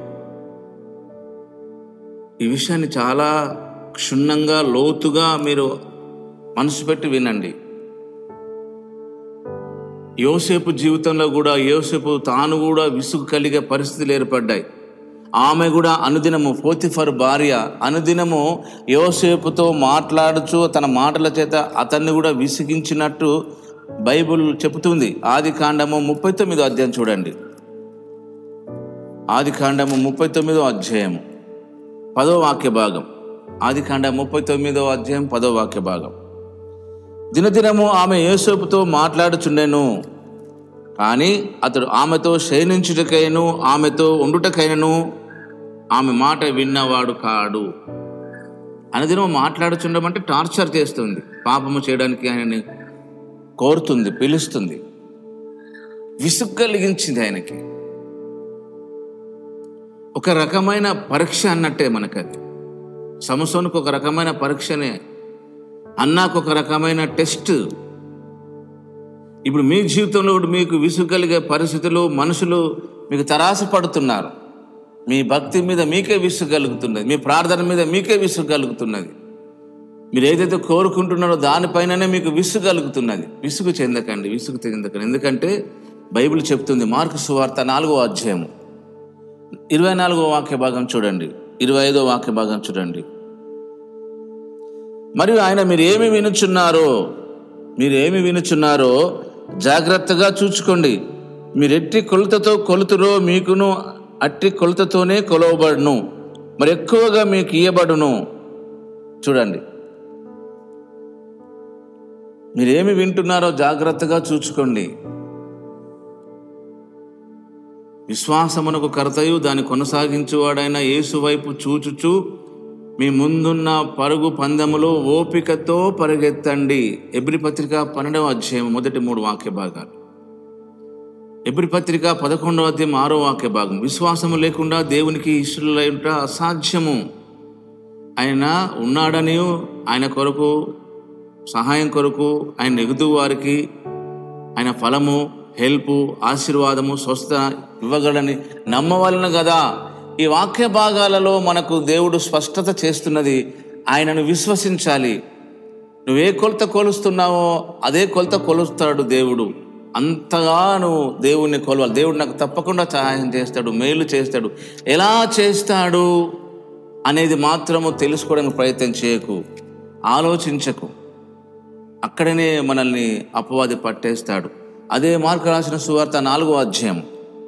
ఈ విషయాన్ని చాలా క్షుణ్ణంగా లోతుగా మీరు మనసు పెట్టి వినండి యోసేపు జీవితంలో కూడా యోసేపు తాను కూడా విసుగు కలిగే పరిస్థితులు ఏర్పడ్డాయి ఆమె కూడా అనుదినము పోతిఫర్ భార్య అనుదినము యోసేపుతో మాట్లాడుచు తన మాటల చేత అతన్ని కూడా విసిగించినట్టు బైబుల్ చెబుతుంది ఆది కాండము ముప్పై తొమ్మిదో అధ్యాయం చూడండి ఆది కాండము ముప్పై తొమ్మిదో అధ్యాయము పదో వాక్య భాగం ఆది కాండ ముప్పై తొమ్మిదో అధ్యాయం పదో వాక్య భాగం దినదినము ఆమె యేసోపుతో మాట్లాడుచుండెను కానీ అతడు ఆమెతో శయనించుటకైను ఆమెతో ఉండుటకైనను ఆమె మాట విన్నవాడు కాడు అనుదినం మాట్లాడుచుండమంటే టార్చర్ చేస్తుంది పాపము చేయడానికి ఆయనని కోరుతుంది పిలుస్తుంది విసుగు కలిగించింది ఆయనకి ఒక రకమైన పరీక్ష అన్నట్టే మనకది సంవత్సరానికి ఒక రకమైన పరీక్షనే అన్నాకు ఒక రకమైన టెస్ట్ ఇప్పుడు మీ జీవితంలో కూడా మీకు విసుగు కలిగే పరిస్థితులు మనుషులు మీకు తరాస పడుతున్నారు మీ భక్తి మీద మీకే విసుగు కలుగుతున్నది మీ ప్రార్థన మీద మీకే విసుగు కలుగుతున్నది మీరు ఏదైతే కోరుకుంటున్నారో దానిపైననే మీకు విసుగు కలుగుతున్నది విసుగు చెందకండి విసుగు చెందకండి ఎందుకంటే బైబిల్ చెప్తుంది మార్కు సువార్త నాలుగో అధ్యాయము ఇరవై నాలుగో వాక్య భాగం చూడండి ఇరవై ఐదో వాక్య భాగం చూడండి మరియు ఆయన మీరు ఏమి వినుచున్నారో మీరు ఏమి వినుచున్నారో జాగ్రత్తగా చూచుకోండి మీరు ఎట్టి కొలతతో కొలుతురో మీకును అట్టి కొలతతోనే కొలవబడును మరి ఎక్కువగా మీకు ఇయ్యబడును చూడండి మీరేమి వింటున్నారో జాగ్రత్తగా చూచుకోండి విశ్వాసమునకు కర్తయు దాన్ని కొనసాగించువాడైన యేసు వైపు చూచుచు మీ ముందున్న పరుగు పందెములో ఓపికతో పరిగెత్తండి ఎబ్రి పత్రిక పన్నెండవ అధ్యాయం మొదటి మూడు వాక్య భాగాలు ఎబ్రి పత్రిక పదకొండవ అధ్యాయం ఆరో వాక్య భాగం విశ్వాసము లేకుండా దేవునికి ఇష్టలైట అసాధ్యము ఆయన ఉన్నాడని ఆయన కొరకు సహాయం కొరకు ఆయన ఎగుతూ వారికి ఆయన ఫలము హెల్ప్ ఆశీర్వాదము స్వస్థ ఇవ్వగలని నమ్మవలను కదా ఈ వాక్య భాగాలలో మనకు దేవుడు స్పష్టత చేస్తున్నది ఆయనను విశ్వసించాలి నువ్వే కొలత కొలుస్తున్నావో అదే కొలత కొలుస్తాడు దేవుడు అంతగా నువ్వు దేవుణ్ణి కొలవాలి దేవుడు నాకు తప్పకుండా సహాయం చేస్తాడు మేలు చేస్తాడు ఎలా చేస్తాడు అనేది మాత్రము తెలుసుకోవడానికి ప్రయత్నం చేయకు ఆలోచించకు అక్కడనే మనల్ని అపవాది పట్టేస్తాడు అదే మార్కు రాసిన సువార్త నాలుగో అధ్యాయం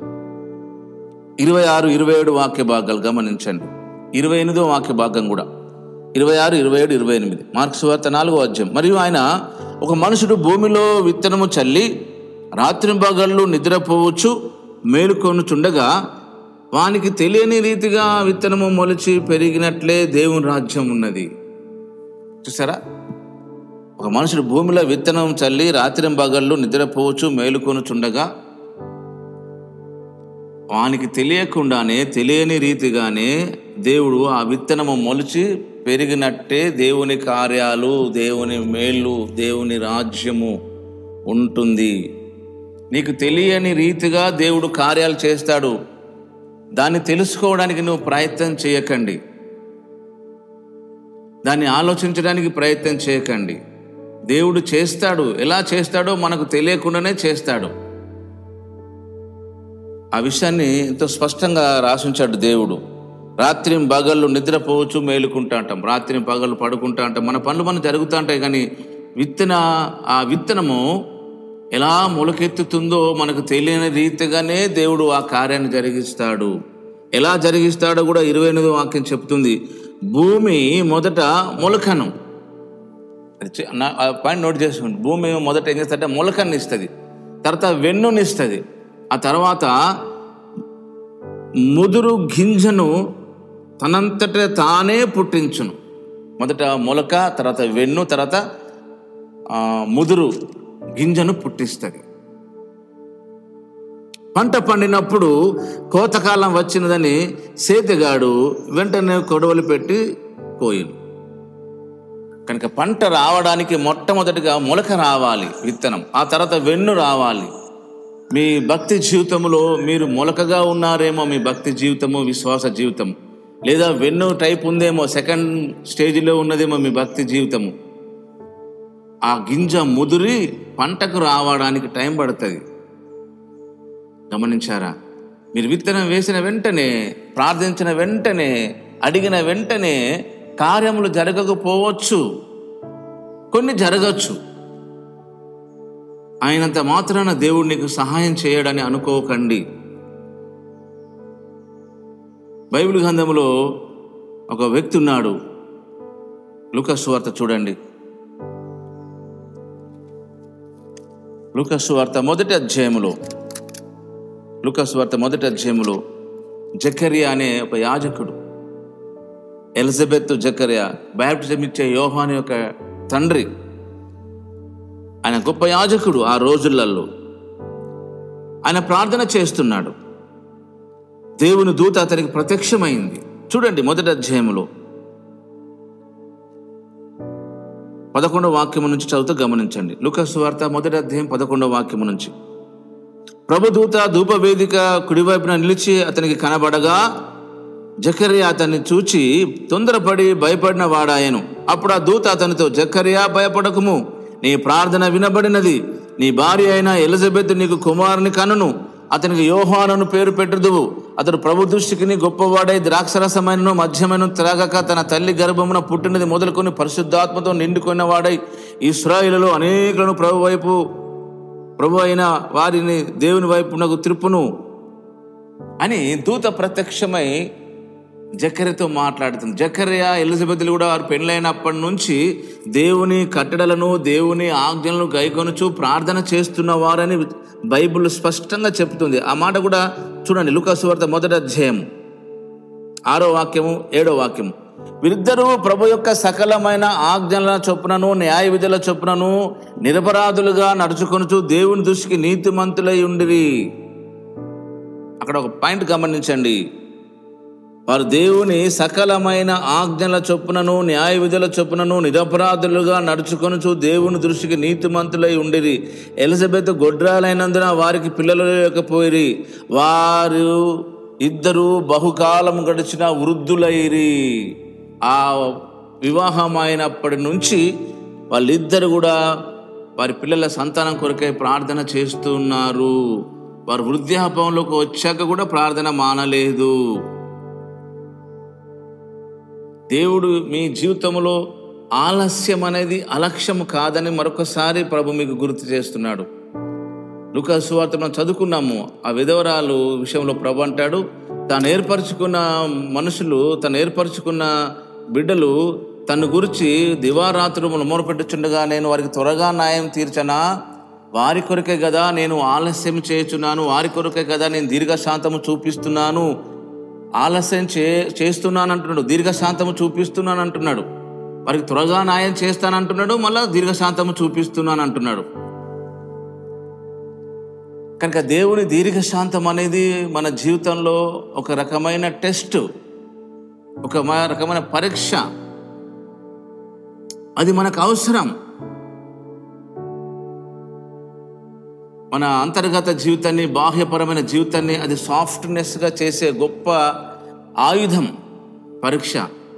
ఇరవై ఆరు ఇరవై ఏడు వాక్య భాగాలు గమనించండి ఇరవై ఎనిమిదో వాక్య భాగం కూడా ఇరవై ఆరు ఇరవై ఏడు ఇరవై ఎనిమిది మార్క్స్ వార్త నాలుగో అధ్యాయం మరియు ఆయన ఒక మనుషుడు భూమిలో విత్తనము చల్లి రాత్రి పగళ్ళు నిద్రపోవచ్చు మేలుకొనుచుండగా వానికి తెలియని రీతిగా విత్తనము మొలిచి పెరిగినట్లే దేవుని రాజ్యం ఉన్నది చూసారా ఒక మనుషుడు భూమిలో విత్తనం చల్లి రాత్రి పగళ్ళు నిద్రపోవచ్చు మేలుకొనుచుండగా వానికి తెలియకుండానే తెలియని రీతిగానే దేవుడు ఆ విత్తనము మొలిచి పెరిగినట్టే దేవుని కార్యాలు దేవుని మేళ్ళు దేవుని రాజ్యము ఉంటుంది నీకు తెలియని రీతిగా దేవుడు కార్యాలు చేస్తాడు దాన్ని తెలుసుకోవడానికి నువ్వు ప్రయత్నం చేయకండి దాన్ని ఆలోచించడానికి ప్రయత్నం చేయకండి దేవుడు చేస్తాడు ఎలా చేస్తాడో మనకు తెలియకుండానే చేస్తాడు ఆ విషయాన్ని ఎంతో స్పష్టంగా రాసించాడు దేవుడు రాత్రి పగళ్ళు నిద్రపోవచ్చు మేలుకుంటా అంటాం రాత్రి పగళ్ళు పడుకుంటా అంటాం మన పనులు మనం జరుగుతూ ఉంటాయి కానీ విత్తన ఆ విత్తనము ఎలా మొలకెత్తుతుందో మనకు తెలియని రీతిగానే దేవుడు ఆ కార్యాన్ని జరిగిస్తాడు ఎలా జరిగిస్తాడో కూడా ఇరవై ఎనిమిది వాక్యం చెప్తుంది భూమి మొదట మొలకను అది చే- నా- ఆ పాయింట్ నోట్ చేసుకోండి భూమి మొదట ఏం చేస్తుందంటే మొలకన్ని ఇస్తుంది తర్వాత వెన్నునిస్తుంది ఆ తర్వాత ముదురు గింజను తనంతట తానే పుట్టించును మొదట మొలక తర్వాత వెన్ను తర్వాత ఆ, ముదురు గింజను పుట్టిస్తుంది పంట పండినప్పుడు కోతకాలం వచ్చినదని సేతిగాడు వెంటనే కొడవలు పెట్టి కోయిను కనుక పంట రావడానికి మొట్టమొదటిగా మొలక రావాలి విత్తనం ఆ తర్వాత వెన్ను రావాలి మీ భక్తి జీవితంలో మీరు మొలకగా ఉన్నారేమో మీ భక్తి జీవితము విశ్వాస జీవితం లేదా వెన్ను టైప్ ఉందేమో సెకండ్ స్టేజ్లో ఉన్నదేమో మీ భక్తి జీవితము ఆ గింజ ముదిరి పంటకు రావడానికి టైం పడుతుంది గమనించారా మీరు విత్తనం వేసిన వెంటనే ప్రార్థించిన వెంటనే అడిగిన వెంటనే కార్యములు జరగకపోవచ్చు కొన్ని జరగచ్చు ఆయనంత మాత్రాన దేవుడు నీకు సహాయం చేయడని అనుకోకండి బైబిల్ గ్రంథంలో ఒక వ్యక్తి ఉన్నాడు లుకస్ వార్త చూడండి లుకస్ వార్త మొదటి అధ్యాయములో లుకస్ వార్త మొదటి అధ్యాయములో జకరియా అనే ఒక యాజకుడు ఎలిజబెత్ జకరియా బ్యాప్టిజం ఇచ్చే యోహాన్ యొక్క తండ్రి ఆయన గొప్ప యాజకుడు ఆ రోజులలో ఆయన ప్రార్థన చేస్తున్నాడు దేవుని దూత అతనికి ప్రత్యక్షమైంది చూడండి మొదటి అధ్యాయములో పదకొండవ వాక్యము నుంచి చదువుతూ గమనించండి లుకస్ వార్త మొదటి అధ్యాయం పదకొండవ వాక్యము నుంచి ప్రభుదూత ధూపవేదిక కుడివైపున నిలిచి అతనికి కనబడగా జకరియా అతన్ని చూచి తొందరపడి భయపడిన వాడాయను అప్పుడు ఆ దూత అతనితో జకరియా భయపడకుము నీ ప్రార్థన వినబడినది నీ భార్య అయిన ఎలిజబెత్ నీకు కుమారుని కనును అతనికి యోహానను పేరు పెట్టుదువు అతడు ప్రభు దృష్టికి గొప్పవాడై ద్రాక్షరసమైనను మధ్యమైన త్రాగక తన తల్లి గర్భమున పుట్టినది మొదలుకొని పరిశుద్ధాత్మతో నిండుకున్న వాడై ఇస్రాయిలలో అనేకులను ప్రభు వైపు ప్రభు అయిన వారిని దేవుని వైపు నాకు త్రిప్పును అని దూత ప్రత్యక్షమై జకర్యతో మాట్లాడుతుంది జకర్య ఎలిజబెత్లు కూడా వారు పెళ్ళైనప్పటి నుంచి దేవుని కట్టడలను దేవుని ఆజ్ఞలను గైకొనుచు ప్రార్థన చేస్తున్న వారని బైబిల్ స్పష్టంగా చెప్తుంది ఆ మాట కూడా చూడండి లుకాసు వార్త మొదటి అధ్యాయం ఆరో వాక్యము ఏడో వాక్యము వీరిద్దరూ ప్రభు యొక్క సకలమైన ఆజ్ఞల చొప్పునను న్యాయ విధుల చొప్పునను నిరపరాధులుగా నడుచుకొనుచు దేవుని దృష్టికి నీతిమంతులై ఉండిరి అక్కడ ఒక పాయింట్ గమనించండి వారు దేవుని సకలమైన ఆజ్ఞల చొప్పునను న్యాయ విధుల చొప్పునను నిరపరాధులుగా నడుచుకొనుచు దేవుని దృష్టికి నీతిమంతులై ఉండిరి ఎలిజబెత్ గొడ్రాలైనందున వారికి పిల్లలు లేకపోయిరి వారు ఇద్దరు బహుకాలం గడిచిన వృద్ధులైరి ఆ వివాహం అయినప్పటి నుంచి వాళ్ళిద్దరు కూడా వారి పిల్లల సంతానం కొరకై ప్రార్థన చేస్తున్నారు వారు వృద్ధాపంలోకి వచ్చాక కూడా ప్రార్థన మానలేదు దేవుడు మీ జీవితంలో ఆలస్యం అనేది అలక్ష్యము కాదని మరొకసారి ప్రభు మీకు గుర్తు చేస్తున్నాడు లుకా సువార్త మనం చదువుకున్నాము ఆ విధవరాలు విషయంలో ప్రభు అంటాడు తాను ఏర్పరచుకున్న మనుషులు తను ఏర్పరచుకున్న బిడ్డలు తన గురించి దివారాత్రులు మొరపెట్టుచుండగా నేను వారికి త్వరగా న్యాయం తీర్చనా వారి కొరకే కదా నేను ఆలస్యం చేయుచున్నాను వారి కొరకే కదా నేను దీర్ఘశాంతము చూపిస్తున్నాను ఆలస్యం చే చేస్తున్నాను అంటున్నాడు దీర్ఘశాంతము చూపిస్తున్నాను అంటున్నాడు వారికి త్వరగా న్యాయం చేస్తానంటున్నాడు మళ్ళా దీర్ఘశాంతము చూపిస్తున్నాను అంటున్నాడు కనుక దేవుని దీర్ఘశాంతం అనేది మన జీవితంలో ఒక రకమైన టెస్ట్ ఒక మ- రకమైన పరీక్ష అది మనకు అవసరం మన అంతర్గత జీవితాన్ని బాహ్యపరమైన జీవితాన్ని అది సాఫ్ట్నెస్గా చేసే గొప్ప ఆయుధం పరీక్ష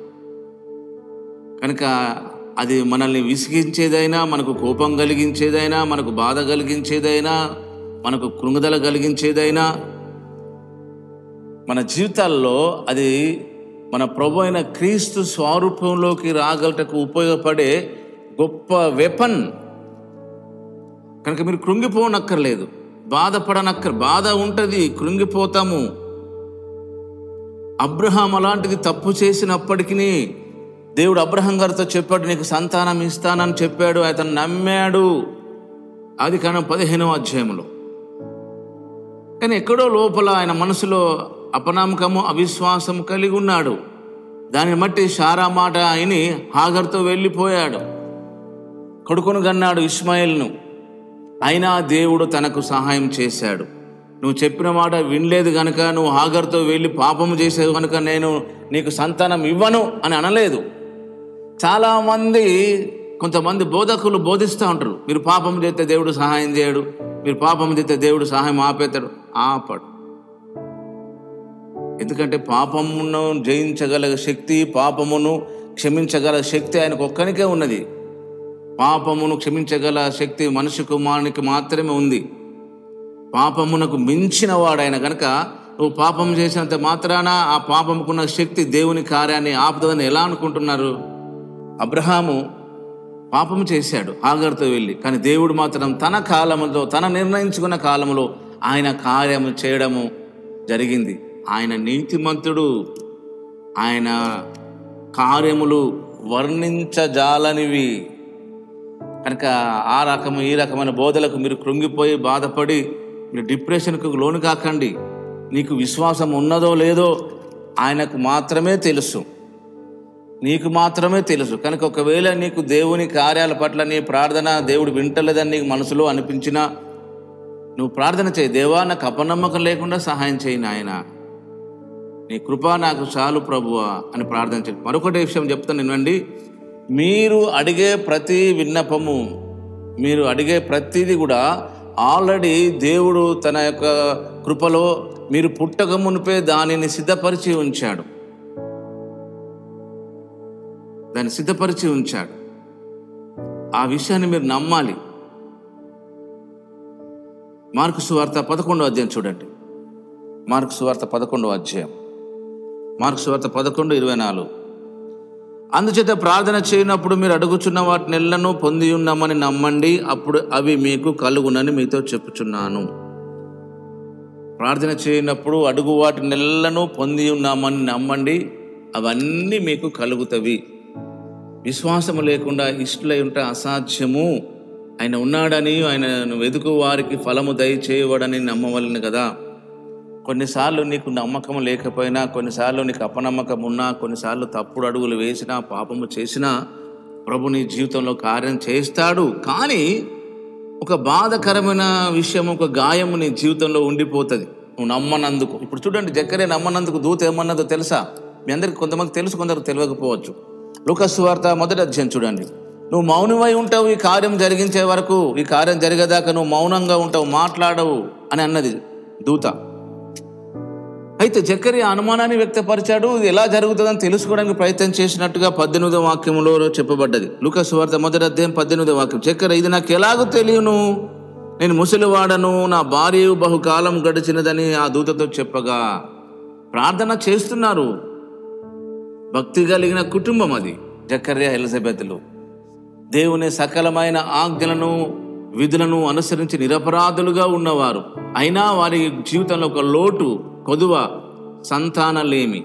కనుక అది మనల్ని విసిగించేదైనా మనకు కోపం కలిగించేదైనా మనకు బాధ కలిగించేదైనా మనకు కృంగుదల కలిగించేదైనా మన జీవితాల్లో అది మన ప్రభు అయిన క్రీస్తు స్వరూపంలోకి రాగలటకు ఉపయోగపడే గొప్ప వెపన్ కనుక మీరు కృంగిపోనక్కర్లేదు బాధపడనక్కర్ బాధ ఉంటుంది కృంగిపోతాము అబ్రహాం అలాంటిది తప్పు చేసినప్పటికీ దేవుడు అబ్రహం గారితో చెప్పాడు నీకు సంతానం ఇస్తానని చెప్పాడు అతను నమ్మాడు అది కానీ పదిహేనవ అధ్యాయంలో కానీ ఎక్కడో లోపల ఆయన మనసులో అపనమ్మకము అవిశ్వాసం కలిగి ఉన్నాడు దాన్ని బట్టి షారా మాట అయిని హాగర్తో వెళ్ళిపోయాడు కొడుకును గన్నాడు ఇస్మాయిల్ను అయినా దేవుడు తనకు సహాయం చేశాడు నువ్వు చెప్పిన మాట వినలేదు గనుక నువ్వు హాగర్తో వెళ్ళి పాపము చేసేది కనుక నేను నీకు సంతానం ఇవ్వను అని అనలేదు చాలామంది కొంతమంది బోధకులు బోధిస్తూ ఉంటారు మీరు పాపం చేస్తే దేవుడు సహాయం చేయడు మీరు పాపం చేస్తే దేవుడు సహాయం ఆపేతాడు ఆపడు ఎందుకంటే పాపమును జయించగల శక్తి పాపమును క్షమించగల శక్తి ఆయనకు ఒక్కనికే ఉన్నది పాపమును క్షమించగల శక్తి మనిషి కుమారునికి మాత్రమే ఉంది పాపమునకు మించిన వాడైన గనక నువ్వు పాపం చేసినంత మాత్రాన ఆ పాపముకున్న శక్తి దేవుని కార్యాన్ని ఆపుతుందని ఎలా అనుకుంటున్నారు అబ్రహాము పాపం చేశాడు హాగర్తో వెళ్ళి కానీ దేవుడు మాత్రం తన కాలములో తన నిర్ణయించుకున్న కాలములో ఆయన కార్యము చేయడము జరిగింది ఆయన నీతిమంతుడు ఆయన కార్యములు వర్ణించజాలనివి కనుక ఆ రకము ఈ రకమైన బోధలకు మీరు కృంగిపోయి బాధపడి మీరు డిప్రెషన్కు లోను కాకండి నీకు విశ్వాసం ఉన్నదో లేదో ఆయనకు మాత్రమే తెలుసు నీకు మాత్రమే తెలుసు కనుక ఒకవేళ నీకు దేవుని కార్యాల పట్ల నీ ప్రార్థన దేవుడు వింటలేదని నీకు మనసులో అనిపించినా నువ్వు ప్రార్థన చేయి దేవా నాకు అపనమ్మకం లేకుండా సహాయం చేయి నాయన నీ కృప నాకు చాలు ప్రభువా అని ప్రార్థన చేయి మరొకటి విషయం చెప్తాను వినండి మీరు అడిగే ప్రతి విన్నపము మీరు అడిగే ప్రతిదీ కూడా ఆల్రెడీ దేవుడు తన యొక్క కృపలో మీరు పుట్టక మునిపే దానిని సిద్ధపరిచి ఉంచాడు దాన్ని సిద్ధపరిచి ఉంచాడు ఆ విషయాన్ని మీరు నమ్మాలి మార్కు సువార్త పదకొండవ అధ్యాయం చూడండి మార్కు సువార్త పదకొండవ అధ్యాయం మార్కు సువార్త పదకొండు ఇరవై నాలుగు అందుచేత ప్రార్థన చేయనప్పుడు మీరు అడుగుచున్న వాటి నెలను పొంది ఉన్నామని నమ్మండి అప్పుడు అవి మీకు కలుగునని మీతో చెప్పుచున్నాను ప్రార్థన చేయనప్పుడు అడుగు వాటి నెలను పొంది ఉన్నామని నమ్మండి అవన్నీ మీకు కలుగుతవి విశ్వాసము లేకుండా ఇష్టలై ఉంటే అసాధ్యము ఆయన ఉన్నాడని ఆయన వెతుకు వారికి ఫలము దయచేయవడని నమ్మవలను కదా కొన్నిసార్లు నీకు నమ్మకం లేకపోయినా కొన్నిసార్లు నీకు అపనమ్మకం ఉన్నా కొన్నిసార్లు తప్పుడు అడుగులు వేసినా పాపము చేసినా ప్రభు నీ జీవితంలో కార్యం చేస్తాడు కానీ ఒక బాధకరమైన విషయం ఒక గాయము నీ జీవితంలో ఉండిపోతుంది నువ్వు నమ్మనందుకు ఇప్పుడు చూడండి జక్కరే నమ్మనందుకు దూత ఏమన్నదో తెలుసా మీ అందరికి కొంతమంది తెలుసు కొందరు తెలియకపోవచ్చు లూకస్ వార్త మొదటి అధ్యాయం చూడండి నువ్వు మౌనమై ఉంటావు ఈ కార్యం జరిగించే వరకు ఈ కార్యం జరిగేదాకా నువ్వు మౌనంగా ఉంటావు మాట్లాడవు అని అన్నది దూత అయితే జక్కరి ఆ అనుమానాన్ని వ్యక్తపరిచాడు ఇది ఎలా జరుగుతుందని తెలుసుకోవడానికి ప్రయత్నం చేసినట్టుగా పద్దెనిమిదో వాక్యంలో చెప్పబడ్డది లూకస్ వార్త మొదటి అధ్యాయం పద్దెనిమిదో వాక్యం చక్కెర ఇది నాకు ఎలాగో తెలియను నేను ముసలివాడను నా భార్య బహుకాలం గడిచినదని ఆ దూతతో చెప్పగా ప్రార్థన చేస్తున్నారు భక్తి కలిగిన కుటుంబం అది జక్కర్య ఎలిజబెత్లు దేవుని సకలమైన ఆజ్ఞలను విధులను అనుసరించి నిరపరాధులుగా ఉన్నవారు అయినా వారి జీవితంలో ఒక లోటు కొదువ సంతానలేమి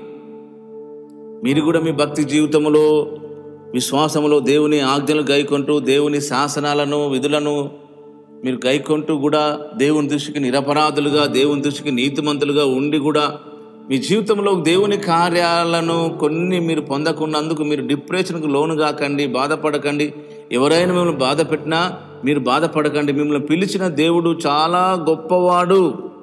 మీరు కూడా మీ భక్తి జీవితంలో విశ్వాసములో దేవుని ఆజ్ఞలు గైకొంటూ దేవుని శాసనాలను విధులను మీరు గైకొంటూ కూడా దేవుని దృష్టికి నిరపరాధులుగా దేవుని దృష్టికి నీతిమంతులుగా ఉండి కూడా మీ జీవితంలో దేవుని కార్యాలను కొన్ని మీరు పొందకున్నందుకు మీరు డిప్రెషన్కు లోను కాకండి బాధపడకండి ఎవరైనా మిమ్మల్ని బాధ పెట్టినా మీరు బాధపడకండి మిమ్మల్ని పిలిచిన దేవుడు చాలా గొప్పవాడు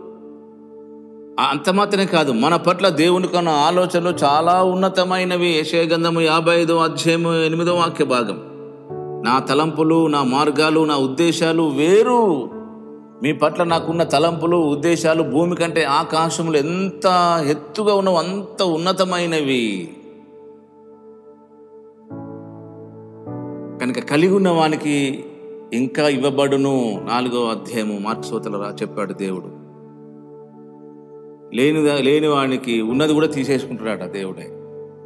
ఆ- అంత మాత్రమే కాదు మన పట్ల దేవుని కన్నా ఆలోచనలు చాలా ఉన్నతమైనవి యశయగంధము యాభై ఐదో అధ్యాయము ఎనిమిదో వాక్య భాగం నా తలంపులు నా మార్గాలు నా ఉద్దేశాలు వేరు మీ పట్ల నాకున్న తలంపులు ఉద్దేశాలు భూమి కంటే ఆకాశములు ఎంత ఎత్తుగా ఉన్నవి అంత ఉన్నతమైనవి కనుక కలిగి ఉన్న వానికి ఇంకా ఇవ్వబడును నాలుగో అధ్యాయము మార్క్సోతల రా చెప్పాడు దేవుడు లేని లేని వానికి ఉన్నది కూడా తీసేసుకుంటున్నాడు దేవుడే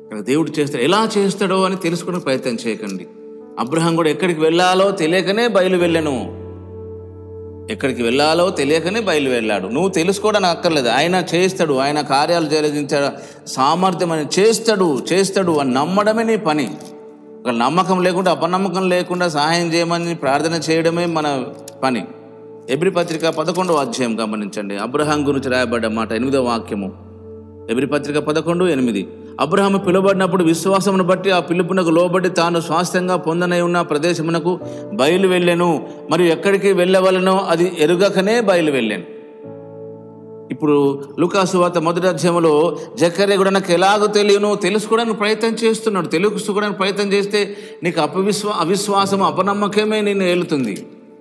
ఇక్కడ దేవుడు చేస్తాడు ఎలా చేస్తాడో అని తెలుసుకునే ప్రయత్నం చేయకండి అబ్రహం కూడా ఎక్కడికి వెళ్ళాలో తెలియకనే బయలు వెళ్ళాను ఎక్కడికి వెళ్ళాలో తెలియకనే బయలు వెళ్ళాడు నువ్వు తెలుసుకోవడానికి అక్కర్లేదు ఆయన చేస్తాడు ఆయన కార్యాలు జరిగించే సామర్థ్యం అని చేస్తాడు చేస్తాడు అని నమ్మడమే నీ పని ఒక నమ్మకం లేకుండా అపనమ్మకం లేకుండా సహాయం చేయమని ప్రార్థన చేయడమే మన పని ఎబ్రి పత్రిక పదకొండవ అధ్యాయం గమనించండి అబ్రహాం గురించి రాయబడ్డ మాట ఎనిమిదవ వాక్యము ఎబ్రి పత్రిక పదకొండు ఎనిమిది అబ్రహాము పిలువబడినప్పుడు విశ్వాసమును బట్టి ఆ పిలుపునకు లోబడి తాను స్వాస్థ్యంగా పొందనై ఉన్న ప్రదేశమునకు బయలు వెళ్ళాను మరియు ఎక్కడికి వెళ్ళవలనో అది ఎరుగకనే బయలు వెళ్ళాను ఇప్పుడు లుకాసు వార్త మొదటి అధ్యాయంలో జకర్య కూడా నాకు ఎలాగో తెలియను తెలుసుకోవడానికి ప్రయత్నం చేస్తున్నాడు తెలుసుకోవడానికి ప్రయత్నం చేస్తే నీకు అపవిశ్వా అవిశ్వాసం అపనమ్మకమే నేను ఏలుతుంది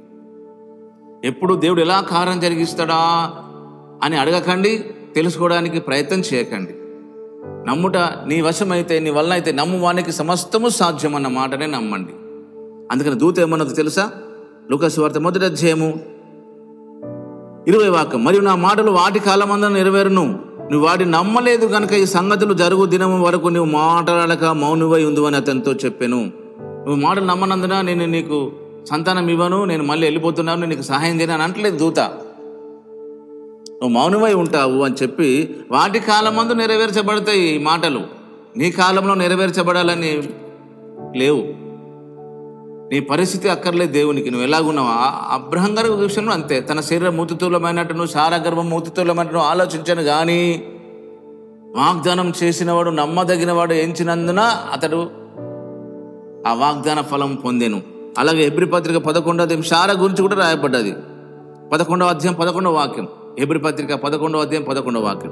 ఎప్పుడు దేవుడు ఎలా కారం జరిగిస్తాడా అని అడగకండి తెలుసుకోవడానికి ప్రయత్నం చేయకండి నమ్ముట నీ వశమైతే నీ వలన అయితే నమ్ము వానికి సమస్తము సాధ్యమన్న మాటనే నమ్మండి అందుకని దూత ఏమన్నది తెలుసా లుకాసు వార్త మొదటి అధ్యాయము ఇరవై వాక్యం మరియు నా మాటలు వాటి కాలమందన నెరవేరును నువ్వు వాటి నమ్మలేదు గనుక ఈ సంగతులు జరుగు దినము వరకు నువ్వు మాట్లాడక మౌనువై ఉందని అతనితో చెప్పాను నువ్వు మాటలు నమ్మనందున నేను నీకు సంతానం ఇవ్వను నేను మళ్ళీ వెళ్ళిపోతున్నాను నేను నీకు సహాయం చేయను అని అంటలేదు దూత నువ్వు మౌనమై ఉంటావు అని చెప్పి వాటి కాలమందు నెరవేర్చబడతాయి ఈ మాటలు నీ కాలంలో నెరవేర్చబడాలని లేవు నీ పరిస్థితి అక్కర్లేదు దేవునికి నువ్వు ఎలాగున్నావు ఆ- అబ్రహం గారి విషయంలో అంతే తన శరీరం మూతుతులమైనట్టు నువ్వు సారా గర్భం మూతుతులమైనట్టు నువ్వు ఆలోచించాను కానీ వాగ్దానం చేసినవాడు నమ్మదగినవాడు ఎంచినందున అతడు ఆ వాగ్దాన ఫలం పొందెను అలాగే ఎబ్రి పత్రిక పదకొండవ అధ్యాయం సారా గురించి కూడా రాయబడ్డది పదకొండవ అధ్యాయం పదకొండవ వాక్యం ఎబ్రి పత్రిక పదకొండవ అధ్యాయం పదకొండవ వాక్యం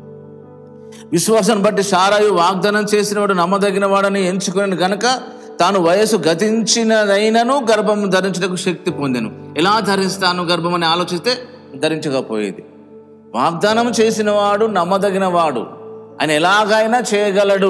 విశ్వాసం బట్టి సారాయు వాగ్దానం చేసినవాడు నమ్మదగిన వాడని ఎంచుకుని గనక తాను వయసు గతించినదైనను గర్భం ధరించడానికి శక్తి పొందాను ఎలా ధరిస్తాను గర్భం అని ఆలోచిస్తే ధరించకపోయేది వాగ్దానం చేసిన వాడు నమ్మదగిన వాడు ఆయన ఎలాగైనా చేయగలడు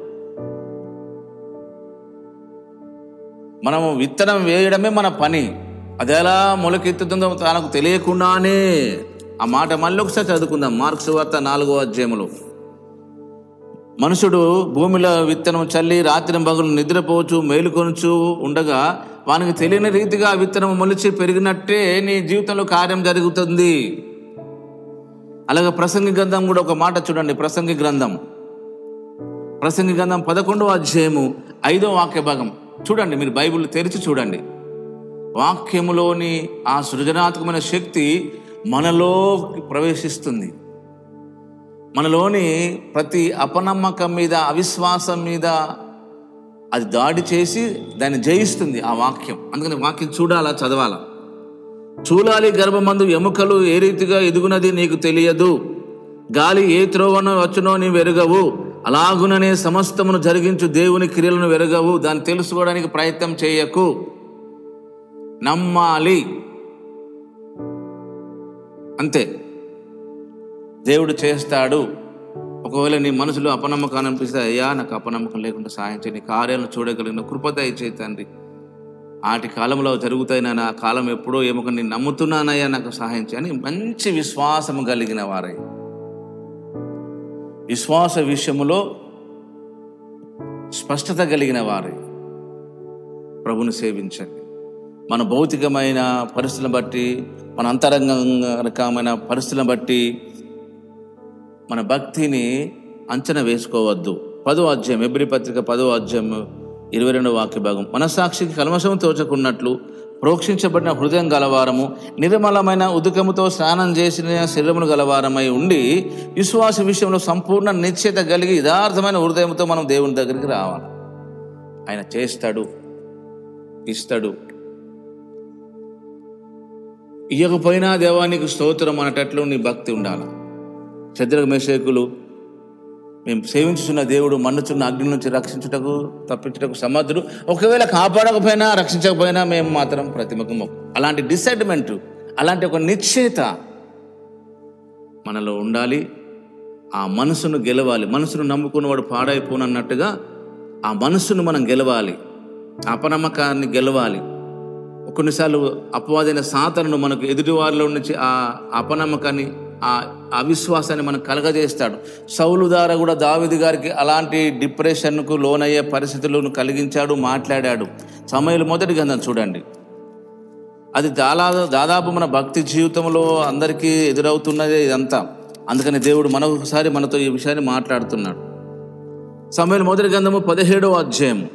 మనము విత్తనం వేయడమే మన పని అది ఎలా మొలకెత్తుతుందో తనకు తెలియకుండానే ఆ మాట మళ్ళీ ఒకసారి చదువుకుందాం మార్క్స్ వార్త నాలుగో అధ్యాయములో మనుషుడు భూమిలో విత్తనం చల్లి రాత్రి పగలు నిద్రపోవచ్చు మేలుకొనుచు ఉండగా వానికి తెలియని రీతిగా ఆ విత్తనం మొలిచి పెరిగినట్టే నీ జీవితంలో కార్యం జరుగుతుంది అలాగే ప్రసంగి గ్రంథం కూడా ఒక మాట చూడండి ప్రసంగి గ్రంథం ప్రసంగి గ్రంథం పదకొండవ అధ్యాయము ఐదో వాక్య భాగం చూడండి మీరు బైబిల్ తెరిచి చూడండి వాక్యములోని ఆ సృజనాత్మకమైన శక్తి మనలో ప్రవేశిస్తుంది మనలోని ప్రతి అపనమ్మకం మీద అవిశ్వాసం మీద అది దాడి చేసి దాన్ని జయిస్తుంది ఆ వాక్యం అందుకని వాక్యం చూడాలా చదవాలా చూలాలి గర్భమందు ఎముకలు ఏ రీతిగా ఎదుగునది నీకు తెలియదు గాలి ఏ త్రోవనో వచ్చునో నీ వెరగవు అలాగుననే సమస్తమును జరిగించు దేవుని క్రియలను వెరగవు దాన్ని తెలుసుకోవడానికి ప్రయత్నం చేయకు నమ్మాలి అంతే దేవుడు చేస్తాడు ఒకవేళ నీ మనసులో అపనమ్మకం అనిపిస్తే అయ్యా నాకు అపనమ్మకం లేకుండా సాయం చేయి నీ కార్యాలను చూడగలిగిన కృపద ఇచ్చే తండ్రి ఆటి కాలంలో జరుగుతాయి నాన్న ఆ కాలం ఎప్పుడో ఏమో కానీ నేను నమ్ముతున్నానయ్యా నాకు సహాయం చేయని మంచి విశ్వాసము కలిగిన వారై విశ్వాస విషయములో స్పష్టత కలిగిన వారై ప్రభుని సేవించండి మన భౌతికమైన పరిస్థితులను బట్టి మన అంతరంగమైన పరిస్థితులను బట్టి మన భక్తిని అంచనా వేసుకోవద్దు పదో అధ్యాయం ఎబ్రి పత్రిక పదో అధ్యాయం ఇరవై రెండవ వాక్య భాగం మనసాక్షికి కల్మషం తోచకున్నట్లు ప్రోక్షించబడిన హృదయం గలవారము నిర్మలమైన ఉదుకముతో స్నానం చేసిన శరీరమును గలవారమై ఉండి విశ్వాస విషయంలో సంపూర్ణ నిశ్చయత కలిగి యథార్థమైన హృదయంతో మనం దేవుని దగ్గరికి రావాలి ఆయన చేస్తాడు ఇస్తాడు ఇయ్యకపోయినా దేవానికి స్తోత్రం అనేటట్లు నీ భక్తి ఉండాలి శత్రుఘ మేషకులు మేము సేవించుతున్న దేవుడు మన్నుచున్న అగ్ని నుంచి రక్షించుటకు తప్పించుటకు సమర్థుడు ఒకవేళ కాపాడకపోయినా రక్షించకపోయినా మేము మాత్రం ప్రతిమకు మొక్కు అలాంటి డిసైడ్మెంట్ అలాంటి ఒక నిశ్చయత మనలో ఉండాలి ఆ మనసును గెలవాలి మనసును నమ్ముకున్నవాడు పాడైపోనన్నట్టుగా ఆ మనసును మనం గెలవాలి అపనమ్మకాన్ని గెలవాలి కొన్నిసార్లు అపవాదైన సాతనను మనకు ఎదుటి వారిలో నుంచి ఆ అపనమ్మకాన్ని ఆ అవిశ్వాసాన్ని మనం కలగజేస్తాడు సౌలు ద్వారా కూడా దావిది గారికి అలాంటి డిప్రెషన్కు లోనయ్యే పరిస్థితులను కలిగించాడు మాట్లాడాడు సమయంలో మొదటి గంధం చూడండి అది చాలా దాదాపు మన భక్తి జీవితంలో అందరికీ ఎదురవుతున్నదే ఇదంతా అందుకని దేవుడు మరొకసారి మనతో ఈ విషయాన్ని మాట్లాడుతున్నాడు సమయంలో మొదటి గంధము పదిహేడవ అధ్యాయము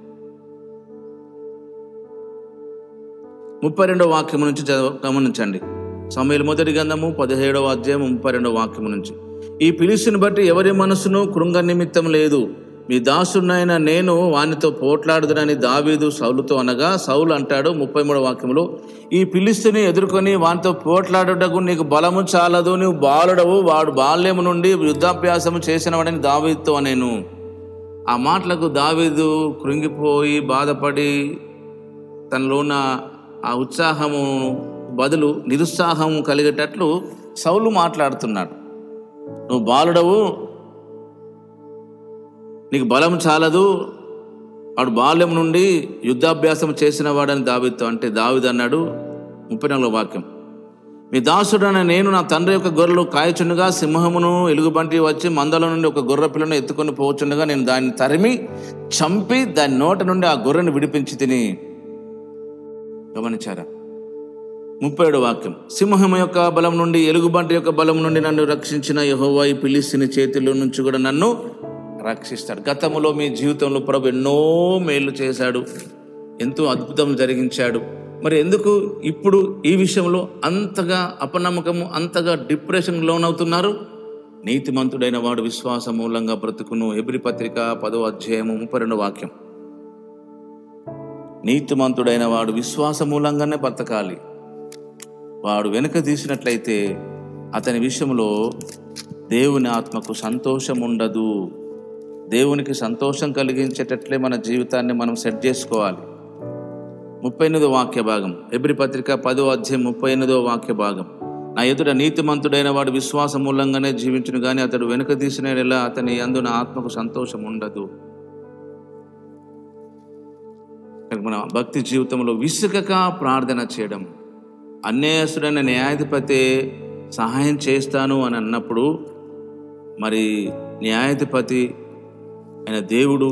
ముప్పై రెండవ వాక్యం నుంచి చదవ- గమనించండి సమయలు మొదటి గంధము పదిహేడవ అధ్యాయం ముప్పై రెండవ వాక్యం నుంచి ఈ పిలుసుని బట్టి ఎవరి మనసును కృంగ నిమిత్తం లేదు మీ దాసునైన నేను వానితో పోట్లాడుదునని దావీదు సౌలుతో అనగా సౌలు అంటాడు ముప్పై మూడవ వాక్యంలో ఈ పిలిస్తుని ఎదుర్కొని వానితో పోట్లాడుటకు నీకు బలము చాలదు నువ్వు బాలుడవు వాడు బాల్యము నుండి యుద్ధాభ్యాసము చేసినవాడని దావీదుతో నేను ఆ మాటలకు దావీదు కృంగిపోయి బాధపడి తనలో ఉన్న ఆ ఉత్సాహము బదులు నిరుత్సాహం కలిగేటట్లు సౌలు మాట్లాడుతున్నాడు నువ్వు బాలుడవు నీకు బలం చాలదు వాడు బాల్యం నుండి యుద్ధాభ్యాసం చేసిన వాడని దావితో అంటే దావిద్ అన్నాడు ముప్పై నాలుగో వాక్యం మీ దాసుడైన నేను నా తండ్రి యొక్క గొర్రెలు కాయచుండగా సింహమును ఎలుగుబంటి వచ్చి మందల నుండి ఒక గొర్రె పిల్లను ఎత్తుకొని పోవచ్చుండగా నేను దాన్ని తరిమి చంపి దాని నోట నుండి ఆ గొర్రెను విడిపించి తిని గమనించారా ముప్పై ఏడు వాక్యం సింహం యొక్క బలం నుండి ఎలుగుబంటి యొక్క బలం నుండి నన్ను రక్షించిన యహోవా ఈ పిలిస్తుని చేతిలో నుంచి కూడా నన్ను రక్షిస్తాడు గతంలో మీ జీవితంలో ప్రభు ఎన్నో మేలు చేశాడు ఎంతో అద్భుతం జరిగించాడు మరి ఎందుకు ఇప్పుడు ఈ విషయంలో అంతగా అపనమ్మకము అంతగా డిప్రెషన్ లోనవుతున్నారు నీతిమంతుడైన వాడు విశ్వాస మూలంగా బ్రతుకును ఎబ్రి పత్రిక పదో అధ్యాయము ముప్పై రెండో వాక్యం నీతిమంతుడైన వాడు విశ్వాస మూలంగానే బ్రతకాలి వాడు వెనుక తీసినట్లయితే అతని విషయంలో దేవుని ఆత్మకు సంతోషం ఉండదు దేవునికి సంతోషం కలిగించేటట్లే మన జీవితాన్ని మనం సెట్ చేసుకోవాలి ముప్పై ఎనిమిదో వాక్య భాగం ఎబ్రి పత్రిక పదో అధ్యాయం ముప్పై ఎనిమిదో వాక్య భాగం నా ఎదుట నీతిమంతుడైన వాడు విశ్వాస మూలంగానే జీవించును కానీ అతడు వెనుక తీసిన ఎలా అతని అందున ఆత్మకు సంతోషం ఉండదు కనుక మన భక్తి జీవితంలో విసుగక ప్రార్థన చేయడం అన్యాయస్తుడైన న్యాయాధిపతి సహాయం చేస్తాను అని అన్నప్పుడు మరి న్యాయాధిపతి అయిన దేవుడు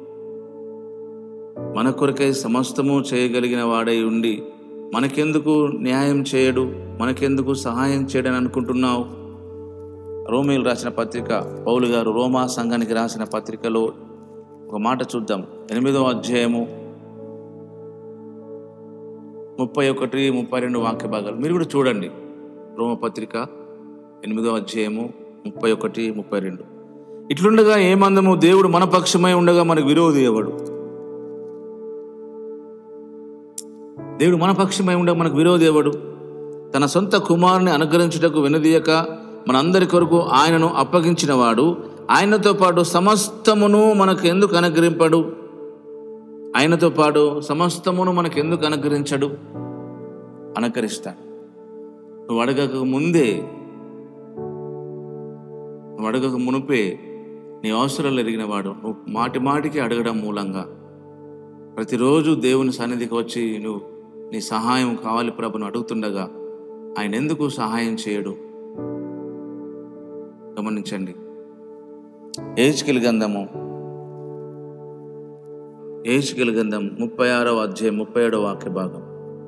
మన కొరకై సమస్తము చేయగలిగిన వాడై ఉండి మనకెందుకు న్యాయం చేయడు మనకెందుకు సహాయం చేయడని అనుకుంటున్నావు రోమిలు రాసిన పత్రిక పౌలు గారు రోమా సంఘానికి రాసిన పత్రికలో ఒక మాట చూద్దాం ఎనిమిదవ అధ్యాయము ముప్పై ఒకటి ముప్పై రెండు వాక్య భాగాలు మీరు కూడా చూడండి రోమపత్రిక ఎనిమిదో అధ్యాయము ముప్పై ఒకటి ముప్పై రెండు ఇట్లుండగా ఏమందము దేవుడు మన పక్షమై ఉండగా మనకు విరోధి ఎవడు దేవుడు మన పక్షమై ఉండగా మనకు విరోధి ఎవడు తన సొంత కుమారుని అనుగ్రహించుటకు వెనుదీయక మనందరి కొరకు ఆయనను అప్పగించిన వాడు ఆయనతో పాటు సమస్తమును మనకు ఎందుకు అనుగ్రహింపడు ఆయనతో పాటు సమస్తమును మనకు ఎందుకు అనుగ్రహించడు అనుకరిస్తాడు నువ్వు అడగక ముందే నువ్వు అడగక మునుపే నీ అవసరాలు ఎరిగిన వాడు నువ్వు మాటి మాటికి అడగడం మూలంగా ప్రతిరోజు దేవుని సన్నిధికి వచ్చి నువ్వు నీ సహాయం కావాలి ప్రభును అడుగుతుండగా ఆయన ఎందుకు సహాయం చేయడు గమనించండి ఏజ్కిల్ గంధము ఏజ్కిల్ గంధం ముప్పై ఆరవ అధ్యాయం ముప్పై ఏడవ వాక్య భాగం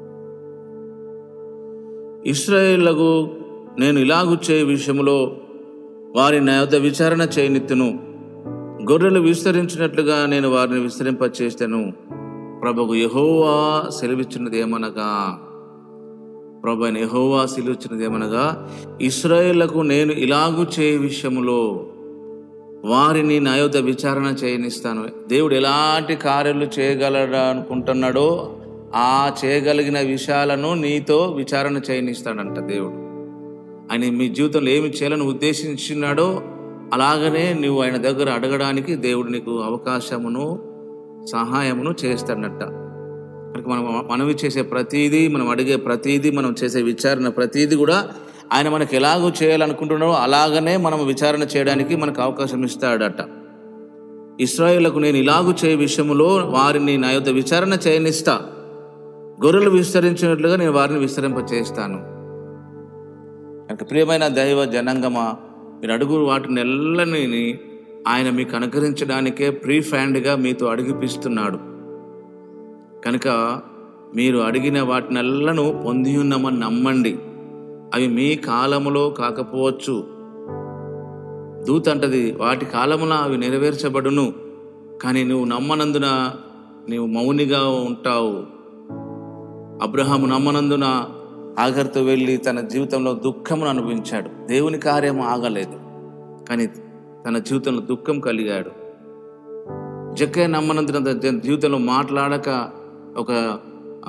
ఇస్రాయేళ్లకు నేను ఇలాగు చేయ విషయంలో వారి నా యొద్ద విచారణ చేయనిత్తును గొర్రెలు విస్తరించినట్లుగా నేను వారిని విస్తరింపచేస్తాను ప్రభుకు యహోవా సెలవిచ్చినది ఏమనగా ప్రభు అయిన యహోవా సెలవిచ్చినది ఏమనగా ఇస్రాయేళ్లకు నేను ఇలాగు చేయ విషయంలో వారిని నా యొద్ద విచారణ చేయనిస్తాను దేవుడు ఎలాంటి కార్యాలు చేయగలడా అనుకుంటున్నాడో ఆ చేయగలిగిన విషయాలను నీతో విచారణ చేయనిస్తాడంట దేవుడు ఆయన మీ జీవితంలో ఏమి చేయాలని ఉద్దేశించినాడో అలాగనే నువ్వు ఆయన దగ్గర అడగడానికి దేవుడు నీకు అవకాశమును సహాయమును చేస్తాడట కనుక మనం మనవి చేసే ప్రతీదీ మనం అడిగే ప్రతీదీ మనం చేసే విచారణ ప్రతీదీ కూడా ఆయన మనకు ఎలాగో చేయాలనుకుంటున్నాడో అలాగనే మనం విచారణ చేయడానికి మనకు అవకాశం ఇస్తాడట ఇస్రాయేళ్లకు నేను ఇలాగు చేయ విషయంలో వారిని నా యొక్క విచారణ చేయనిస్తా గొర్రెలు విస్తరించినట్లుగా నేను వారిని విస్తరింప చేస్తాను కనుక ప్రియమైన దైవ జనాంగమా మీరు అడుగు వాటిని ఎల్లని ఆయన మీకు అనుకరించడానికే ప్రీ ఫ్యాండ్గా మీతో అడిగిపిస్తున్నాడు కనుక మీరు అడిగిన వాటినెల్లను పొంది ఉన్నామని నమ్మండి అవి మీ కాలములో కాకపోవచ్చు దూత అంటది వాటి కాలమున అవి నెరవేర్చబడును కానీ నువ్వు నమ్మనందున నీవు మౌనిగా ఉంటావు అబ్రహాము నమ్మనందున ఆఖరితో వెళ్ళి తన జీవితంలో దుఃఖమును అనుభవించాడు దేవుని కార్యం ఆగలేదు కానీ తన జీవితంలో దుఃఖం కలిగాడు జక్కయ్య నమ్మనందున తన జీవితంలో మాట్లాడక ఒక ఆ,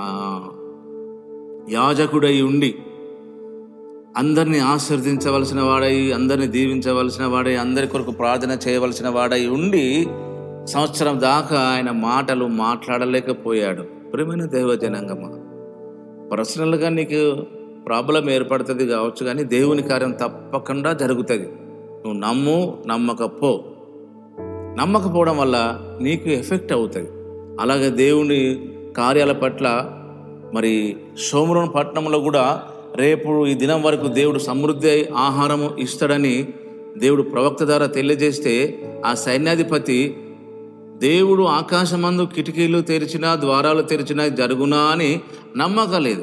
యాజకుడై ఉండి అందరినీ ఆశీర్దించవలసిన వాడై అందరినీ దీవించవలసిన వాడై అందరి కొరకు ప్రార్థన చేయవలసిన వాడై ఉండి సంవత్సరం దాకా ఆయన మాటలు మాట్లాడలేకపోయాడు ప్రియమైన దైవ జనాంగమా పర్సనల్గా నీకు ప్రాబ్లం ఏర్పడుతుంది కావచ్చు కానీ దేవుని కార్యం తప్పకుండా జరుగుతుంది నువ్వు నమ్ము నమ్మకపో నమ్మకపోవడం వల్ల నీకు ఎఫెక్ట్ అవుతుంది అలాగే దేవుని కార్యాల పట్ల మరి సోమరం పట్టణంలో కూడా రేపు ఈ దినం వరకు దేవుడు సమృద్ధి అయి ఆహారము ఇస్తాడని దేవుడు ప్రవక్త ద్వారా తెలియజేస్తే ఆ సైన్యాధిపతి దేవుడు ఆకాశమందు కిటికీలు తెరిచినా ద్వారాలు తెరిచినా జరుగునా అని నమ్మకలేదు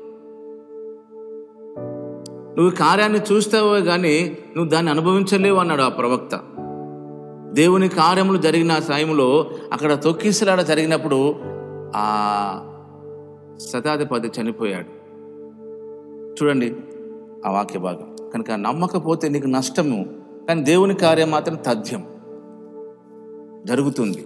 నువ్వు ఈ కార్యాన్ని చూస్తావే కానీ నువ్వు దాన్ని అనుభవించలేవు అన్నాడు ఆ ప్రవక్త దేవుని కార్యములు జరిగిన ఆ సమయంలో అక్కడ తొక్కిసలాడ జరిగినప్పుడు ఆ శతాధిపతి చనిపోయాడు చూడండి ఆ వాక్య భాగం కనుక నమ్మకపోతే నీకు నష్టము కానీ దేవుని కార్యం మాత్రం తథ్యం జరుగుతుంది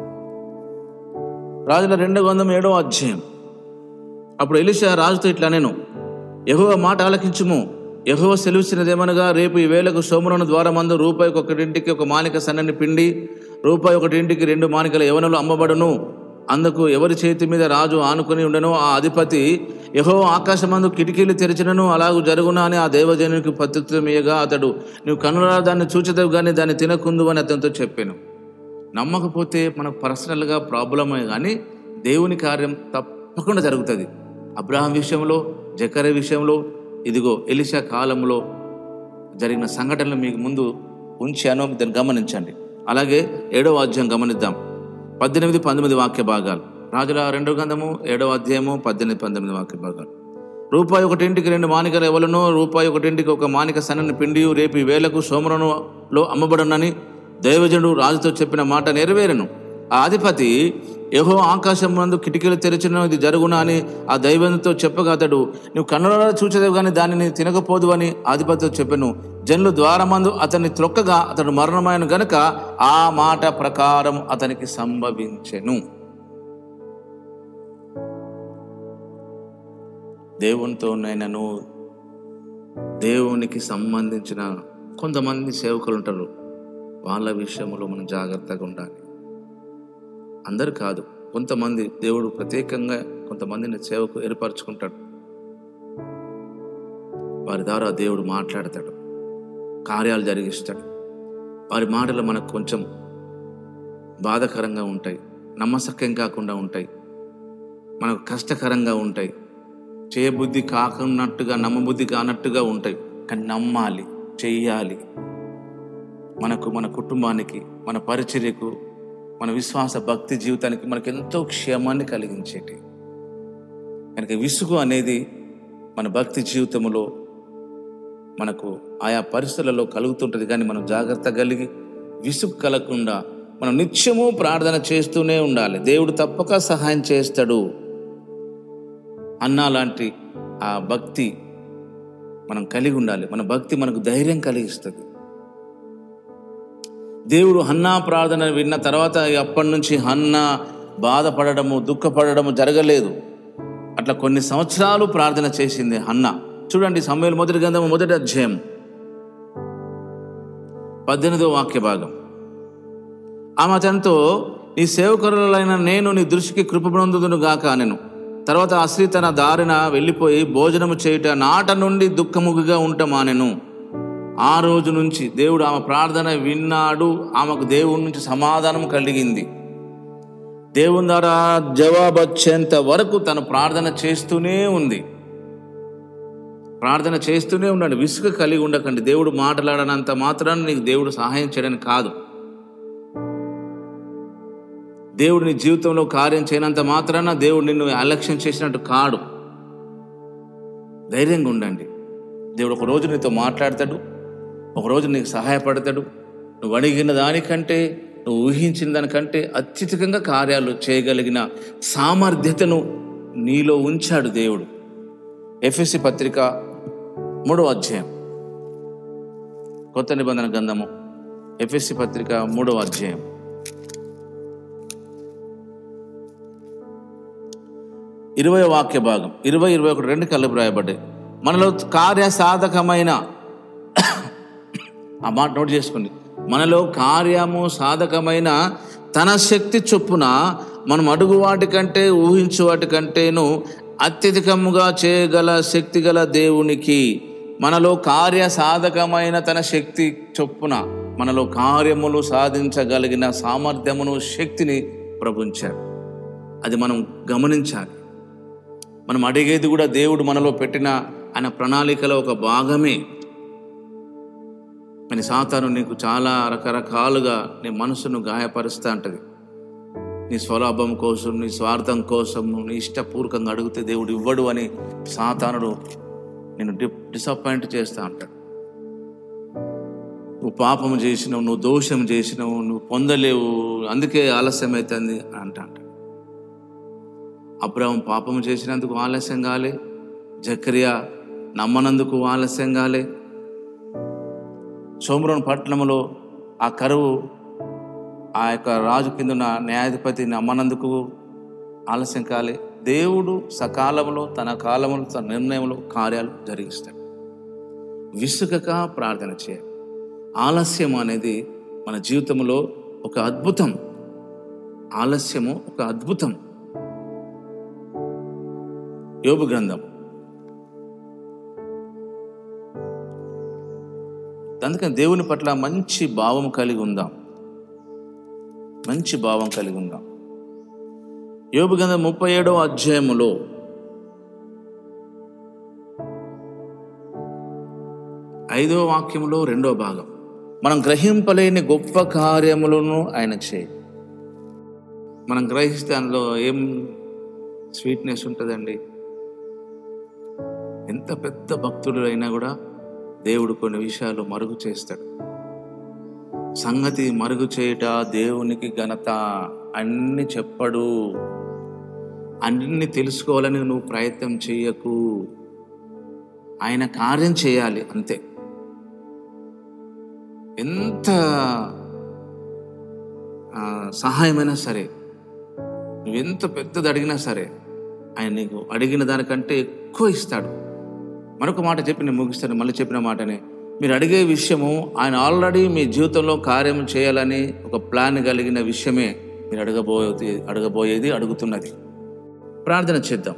రాజుల రెండో వందం ఏడో అధ్యాయం అప్పుడు ఎలిషా రాజుతో ఇట్లా నేను యహోవ మాట ఆలకించుము యహోవ సెలవుచ్చినదేమనగా రేపు ఈ వేళకు సోమరను ద్వారా మందు రూపాయికి ఒకటింటికి ఒక మానిక సన్నని పిండి రూపాయి ఒకటింటికి రెండు మానికల యవనలు అమ్మబడును అందుకు ఎవరి చేతి మీద రాజు ఆనుకుని ఉండను ఆ అధిపతి యహో ఆకాశమందు కిటికీలు తెరిచినను అలాగూ జరుగునా అని ఆ దేవజనునికి పత్రిత్వమీయగా అతడు నువ్వు కనులా దాన్ని చూచదవు కానీ దాన్ని తినకుందు అని అతనితో చెప్పాను నమ్మకపోతే మనకు పర్సనల్గా ప్రాబ్లమే కానీ దేవుని కార్యం తప్పకుండా జరుగుతుంది అబ్రహాం విషయంలో జకర విషయంలో ఇదిగో ఎలిషా కాలంలో జరిగిన సంఘటనలు మీకు ముందు ఉంచాను దాన్ని గమనించండి అలాగే ఏడవ అధ్యాయం గమనిద్దాం పద్దెనిమిది పంతొమ్మిది వాక్య భాగాలు రాజుల రెండో గంధము ఏడవ అధ్యాయము పద్దెనిమిది పంతొమ్మిది వాక్య భాగాలు రూపాయి ఒకటింటికి రెండు మానికలు ఎవలను రూపాయి ఒకటింటికి ఒక మానిక సన్నని పిండి రేపు ఈ వేలకు సోమరనులో అమ్మబడునని దైవజనుడు రాజుతో చెప్పిన మాట నెరవేరను ఆ అధిపతి యహో ఆకాశం నందు కిటికీలు తెరిచిన ఇది జరుగునా అని ఆ దైవంతో చెప్పగా అతడు నువ్వు కన్నులలో చూచదేవు కానీ దానిని తినకపోదు అని అధిపతితో చెప్పాను జనులు ద్వారమందు అతన్ని త్రొక్కగా అతడు మరణమైన గనుక ఆ మాట ప్రకారం అతనికి సంభవించెను దేవునితోనైనాను దేవునికి సంబంధించిన కొంతమంది సేవకులు ఉంటారు వాళ్ళ విషయంలో మనం జాగ్రత్తగా ఉండాలి అందరు కాదు కొంతమంది దేవుడు ప్రత్యేకంగా కొంతమందిని సేవకు ఏర్పరచుకుంటాడు వారి ద్వారా దేవుడు మాట్లాడతాడు కార్యాలు జరిగిస్తాడు వారి మాటలు మనకు కొంచెం బాధకరంగా ఉంటాయి నమ్మసక్యం కాకుండా ఉంటాయి మనకు కష్టకరంగా ఉంటాయి చేయబుద్ధి కాకున్నట్టుగా నమ్మబుద్ధి కానట్టుగా ఉంటాయి కానీ నమ్మాలి చెయ్యాలి మనకు మన కుటుంబానికి మన పరిచర్యకు మన విశ్వాస భక్తి జీవితానికి మనకు ఎంతో క్షేమాన్ని కలిగించేటి కనుక విసుగు అనేది మన భక్తి జీవితంలో మనకు ఆయా పరిస్థితులలో కలుగుతుంటుంది కానీ మనం జాగ్రత్త కలిగి విసుగు కలగకుండా మనం నిత్యము ప్రార్థన చేస్తూనే ఉండాలి దేవుడు తప్పక సహాయం చేస్తాడు అన్నా లాంటి ఆ భక్తి మనం కలిగి ఉండాలి మన భక్తి మనకు ధైర్యం కలిగిస్తుంది దేవుడు హన్నా ప్రార్థన విన్న తర్వాత అప్పటి నుంచి హన్నా బాధపడడము దుఃఖపడడము జరగలేదు అట్లా కొన్ని సంవత్సరాలు ప్రార్థన చేసింది హన్నా చూడండి సమయంలో మొదటి గ్రంథము మొదటి అధ్యాయం పద్దెనిమిదో వాక్య భాగం ఆమె అతనితో నీ సేవకులైన నేను నీ దృష్టికి కృపబొందుదును గాక అనెను తర్వాత ఆ స్త్రీ తన దారిన వెళ్ళిపోయి భోజనము చేయుట నాట నుండి దుఃఖముఖిగా ఉండమానెను ఆ రోజు నుంచి దేవుడు ఆమె ప్రార్థన విన్నాడు ఆమెకు దేవుడి నుంచి సమాధానం కలిగింది దేవుని ద్వారా జవాబు వచ్చేంత వరకు తను ప్రార్థన చేస్తూనే ఉంది ప్రార్థన చేస్తూనే ఉండండి విసుగు కలిగి ఉండకండి దేవుడు మాట్లాడనంత మాత్రాన నీకు దేవుడు సహాయం చేయడానికి కాదు దేవుడు నీ జీవితంలో కార్యం చేయనంత మాత్రాన దేవుడు నిన్ను అలక్ష్యం చేసినట్టు కాడు ధైర్యంగా ఉండండి దేవుడు ఒక రోజు నీతో మాట్లాడతాడు ఒక రోజు నీకు సహాయపడతాడు నువ్వు అడిగిన దానికంటే నువ్వు ఊహించిన దానికంటే అత్యధికంగా కార్యాలు చేయగలిగిన సామర్థ్యతను నీలో ఉంచాడు దేవుడు ఎఫ్ఎస్సి పత్రిక మూడవ అధ్యాయం కొత్త నిబంధన గ్రంథము ఎఫ్ఎస్సి పత్రిక మూడవ అధ్యాయం ఇరవై వాక్య భాగం ఇరవై ఇరవై ఒకటి రెండు కలిపి రాయబడ్డాయి మనలో కార్య సాధకమైన ఆ మాట నోట్ చేసుకోండి మనలో కార్యము సాధకమైన తన శక్తి చొప్పున మనం అడుగు వాటికంటే ఊహించు వాటికంటేను అత్యధికముగా చేయగల శక్తి గల దేవునికి మనలో కార్య సాధకమైన తన శక్తి చొప్పున మనలో కార్యములు సాధించగలిగిన సామర్థ్యమును శక్తిని ప్రభుంచాడు అది మనం గమనించాలి మనం అడిగేది కూడా దేవుడు మనలో పెట్టిన ఆయన ప్రణాళికలో ఒక భాగమే అని సాతాను నీకు చాలా రకరకాలుగా నీ మనసును గాయపరుస్తూ ఉంటుంది నీ స్వలాభం కోసం నీ స్వార్థం కోసం నీ ఇష్టపూర్వకంగా అడిగితే దేవుడు ఇవ్వడు అని సాతానుడు నేను డి డిసప్పాయింట్ చేస్తా అంటాడు నువ్వు పాపం చేసినావు నువ్వు దోషం చేసినావు నువ్వు పొందలేవు అందుకే ఆలస్యం అవుతుంది అని అంటా అంటాడు అబ్రహం పాపం చేసినందుకు ఆలస్యం కాలే జకరియా నమ్మనందుకు ఆలస్యం కాలే సోమరోన్ పట్టణంలో ఆ కరువు ఆ యొక్క రాజు కింద ఉన్న న్యాయాధిపతి నమ్మనందుకు ఆలస్యం కాలే దేవుడు సకాలంలో తన కాలంలో తన నిర్ణయంలో కార్యాలు జరిగిస్తాడు విసుగక ప్రార్థన చేయాలి ఆలస్యం అనేది మన జీవితంలో ఒక అద్భుతం ఆలస్యము ఒక అద్భుతం యోబు గ్రంథం అందుకని దేవుని పట్ల మంచి భావం కలిగి ఉందాం మంచి భావం కలిగి ఉందాం యోబు గ్రంథం ముప్పై ఏడవ అధ్యాయములో ఐదవ వాక్యములో రెండో భాగం మనం గ్రహింపలేని గొప్ప కార్యములను ఆయన చేయి మనం గ్రహిస్తే అందులో ఏం స్వీట్నెస్ ఉంటుందండి ఎంత పెద్ద భక్తుడు అయినా కూడా దేవుడు కొన్ని విషయాలు మరుగు చేస్తాడు సంగతి మరుగు చేయుట దేవునికి ఘనత అన్ని చెప్పడు అన్ని తెలుసుకోవాలని నువ్వు ప్రయత్నం చేయకు ఆయన కార్యం చేయాలి అంతే ఎంత ఆ, సహాయమైనా సరే నువ్వెంత పెద్దది అడిగినా సరే ఆయన నీకు అడిగిన దానికంటే ఎక్కువ ఇస్తాడు మరొక మాట చెప్పి నేను ముగిస్తాను మళ్ళీ చెప్పిన మాటనే మీరు అడిగే విషయము ఆయన ఆల్రెడీ మీ జీవితంలో కార్యం చేయాలని ఒక ప్లాన్ కలిగిన విషయమే మీరు అడగబోయేది అడగబోయేది అడుగుతున్నది ప్రార్థన చేద్దాం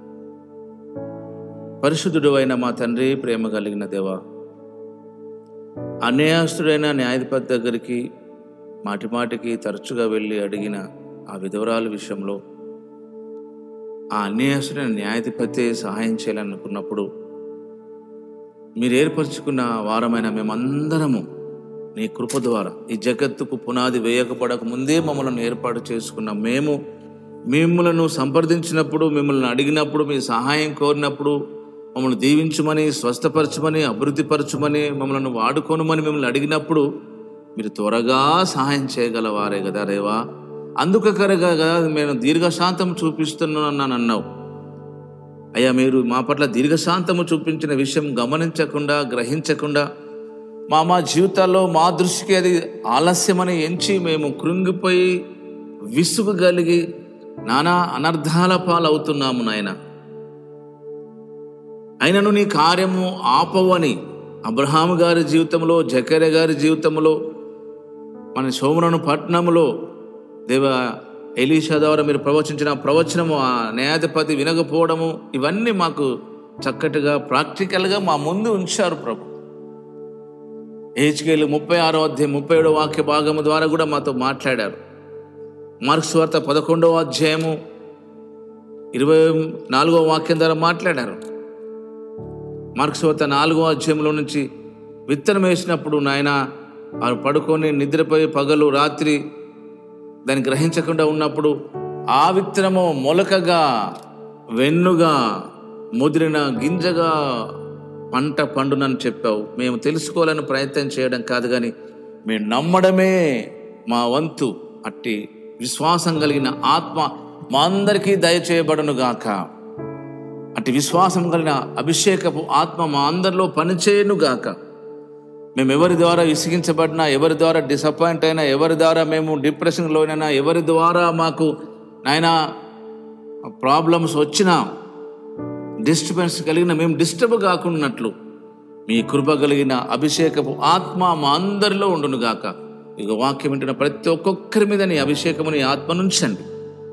పరిశుద్ధుడు అయిన మా తండ్రి ప్రేమ కలిగిన దేవా అన్యాయస్తుడైన న్యాయాధిపతి దగ్గరికి మాటి మాటికి తరచుగా వెళ్ళి అడిగిన ఆ విధవరాల విషయంలో ఆ అన్యాయస్తుడైన న్యాయాధిపతి సహాయం చేయాలనుకున్నప్పుడు మీరు ఏర్పరచుకున్న వారమైన మేమందరము నీ కృప ద్వారా ఈ జగత్తుకు పునాది వేయకపడక ముందే మమ్మల్ని ఏర్పాటు చేసుకున్న మేము మిమ్మల్ని సంప్రదించినప్పుడు మిమ్మల్ని అడిగినప్పుడు మీ సహాయం కోరినప్పుడు మమ్మల్ని దీవించమని స్వస్థపరచమని అభివృద్ధిపరచమని మమ్మల్ని వాడుకోనమని మిమ్మల్ని అడిగినప్పుడు మీరు త్వరగా సహాయం చేయగల వారే కదా రేవా అందుకరగా కదా నేను దీర్ఘశాంతం చూపిస్తున్నాను అన్నావు అయ్యా మీరు మా పట్ల దీర్ఘశాంతము చూపించిన విషయం గమనించకుండా గ్రహించకుండా మా మా జీవితాల్లో మా దృష్టికి అది ఆలస్యమని ఎంచి మేము కృంగిపోయి విసుగు కలిగి నానా అనర్థాల పాలవుతున్నాము నాయన అయినను నీ కార్యము ఆపవని అబ్రహాము గారి జీవితంలో జకర్య గారి జీవితంలో మన సోమరను పట్టణంలో దేవ ఎలీషా ద్వారా మీరు ప్రవచించిన ప్రవచనము ఆ న్యాయాధిపతి వినకపోవడము ఇవన్నీ మాకు చక్కటిగా ప్రాక్టికల్గా మా ముందు ఉంచారు ప్రభు హెచ్కేలు ముప్పై ఆరో అధ్యాయం ముప్పై ఏడో వాక్య భాగము ద్వారా కూడా మాతో మాట్లాడారు మార్క్స్ వార్త పదకొండవ అధ్యాయము ఇరవై నాలుగో వాక్యం ద్వారా మాట్లాడారు మార్క్స్వత నాలుగో అధ్యాయంలో నుంచి విత్తనం వేసినప్పుడు నాయన వారు పడుకొని నిద్రపోయి పగలు రాత్రి దాన్ని గ్రహించకుండా ఉన్నప్పుడు ఆ విత్తనము మొలకగా వెన్నుగా ముదిరిన గింజగా పంట పండునని చెప్పావు మేము తెలుసుకోవాలని ప్రయత్నం చేయడం కాదు కానీ మేము నమ్మడమే మా వంతు అట్టి విశ్వాసం కలిగిన ఆత్మ మా అందరికీ దయచేయబడును గాక అట్టి విశ్వాసం కలిగిన అభిషేకపు ఆత్మ మా అందరిలో పనిచేయను గాక మేము ఎవరి ద్వారా విసిగించబడినా ఎవరి ద్వారా డిసప్పాయింట్ అయినా ఎవరి ద్వారా మేము డిప్రెషన్లో అయినా ఎవరి ద్వారా మాకు నాయన ప్రాబ్లమ్స్ వచ్చినా డిస్టర్బెన్స్ కలిగిన మేము డిస్టర్బ్ కాకున్నట్లు మీ కృప కలిగిన అభిషేకపు ఆత్మ మా అందరిలో ఉండును గాక ఇక వాక్యం వింటున్న ప్రతి ఒక్కొక్కరి మీద నీ అభిషేకము నీ ఆత్మ నుంచండి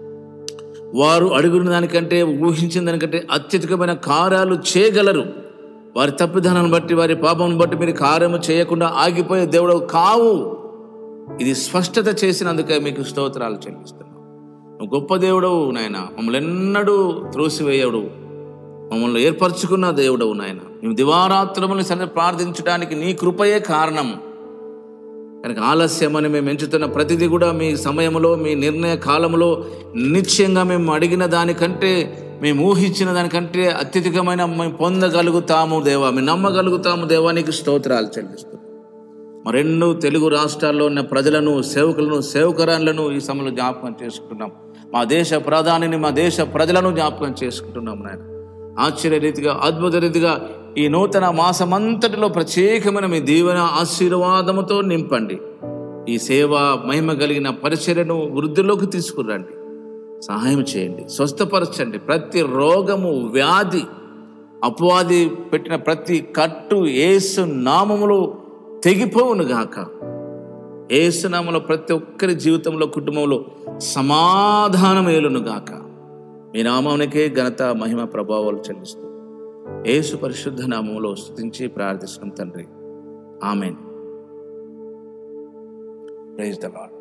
వారు అడుగున్న దానికంటే ఊహించిన దానికంటే అత్యధికమైన కార్యాలు చేయగలరు వారి తప్పిదానాన్ని బట్టి వారి పాపం బట్టి మీరు కార్యము చేయకుండా ఆగిపోయే దేవుడు కావు ఇది స్పష్టత చేసినందుకే మీకు స్తోత్రాలు చెల్లిస్తున్నాం నువ్వు గొప్ప దేవుడవు నాయన మమ్మల్ని ఎన్నడూ త్రోసివేయడు మమ్మల్ని ఏర్పరచుకున్న దేవుడవు నాయన మేము దివారాత్రములు సరే ప్రార్థించడానికి నీ కృపయే కారణం కనుక ఆలస్యమని మేము ఎంచుతున్న ప్రతిదీ కూడా మీ సమయంలో మీ నిర్ణయ కాలంలో నిశ్చయంగా మేము అడిగిన దానికంటే మేము ఊహించిన దానికంటే అత్యధికమైన మేము పొందగలుగుతాము దేవా మేము నమ్మగలుగుతాము దేవా నీకు స్తోత్రాలు చెల్లిస్తున్నాం మరెన్నో తెలుగు రాష్ట్రాల్లో ఉన్న ప్రజలను సేవకులను సేవకరాలను ఈ సమయంలో జ్ఞాపకం చేసుకుంటున్నాం మా దేశ ప్రధానిని మా దేశ ప్రజలను జ్ఞాపకం చేసుకుంటున్నాం నాయన ఆశ్చర్య రీతిగా అద్భుత రీతిగా ఈ నూతన మాసమంతటిలో ప్రత్యేకమైన మీ దీవెన ఆశీర్వాదముతో నింపండి ఈ సేవ మహిమ కలిగిన పరిచర్యను వృద్ధిలోకి తీసుకురండి సహాయం చేయండి స్వస్థపరచండి ప్రతి రోగము వ్యాధి అపవాది పెట్టిన ప్రతి కట్టు ఏసు నామములో తెగిపోవును గాక ఏసునామలో ప్రతి ఒక్కరి జీవితంలో కుటుంబంలో సమాధానం ఏలును గాక మీ నామానికే ఘనత మహిమ ప్రభావాలు చెల్లిస్తూ ఏసు పరిశుద్ధ నామంలో స్థుతించి ప్రార్థిస్తున్నాం తండ్రి ఆమెన్ ప్రైజ్ ద లార్డ్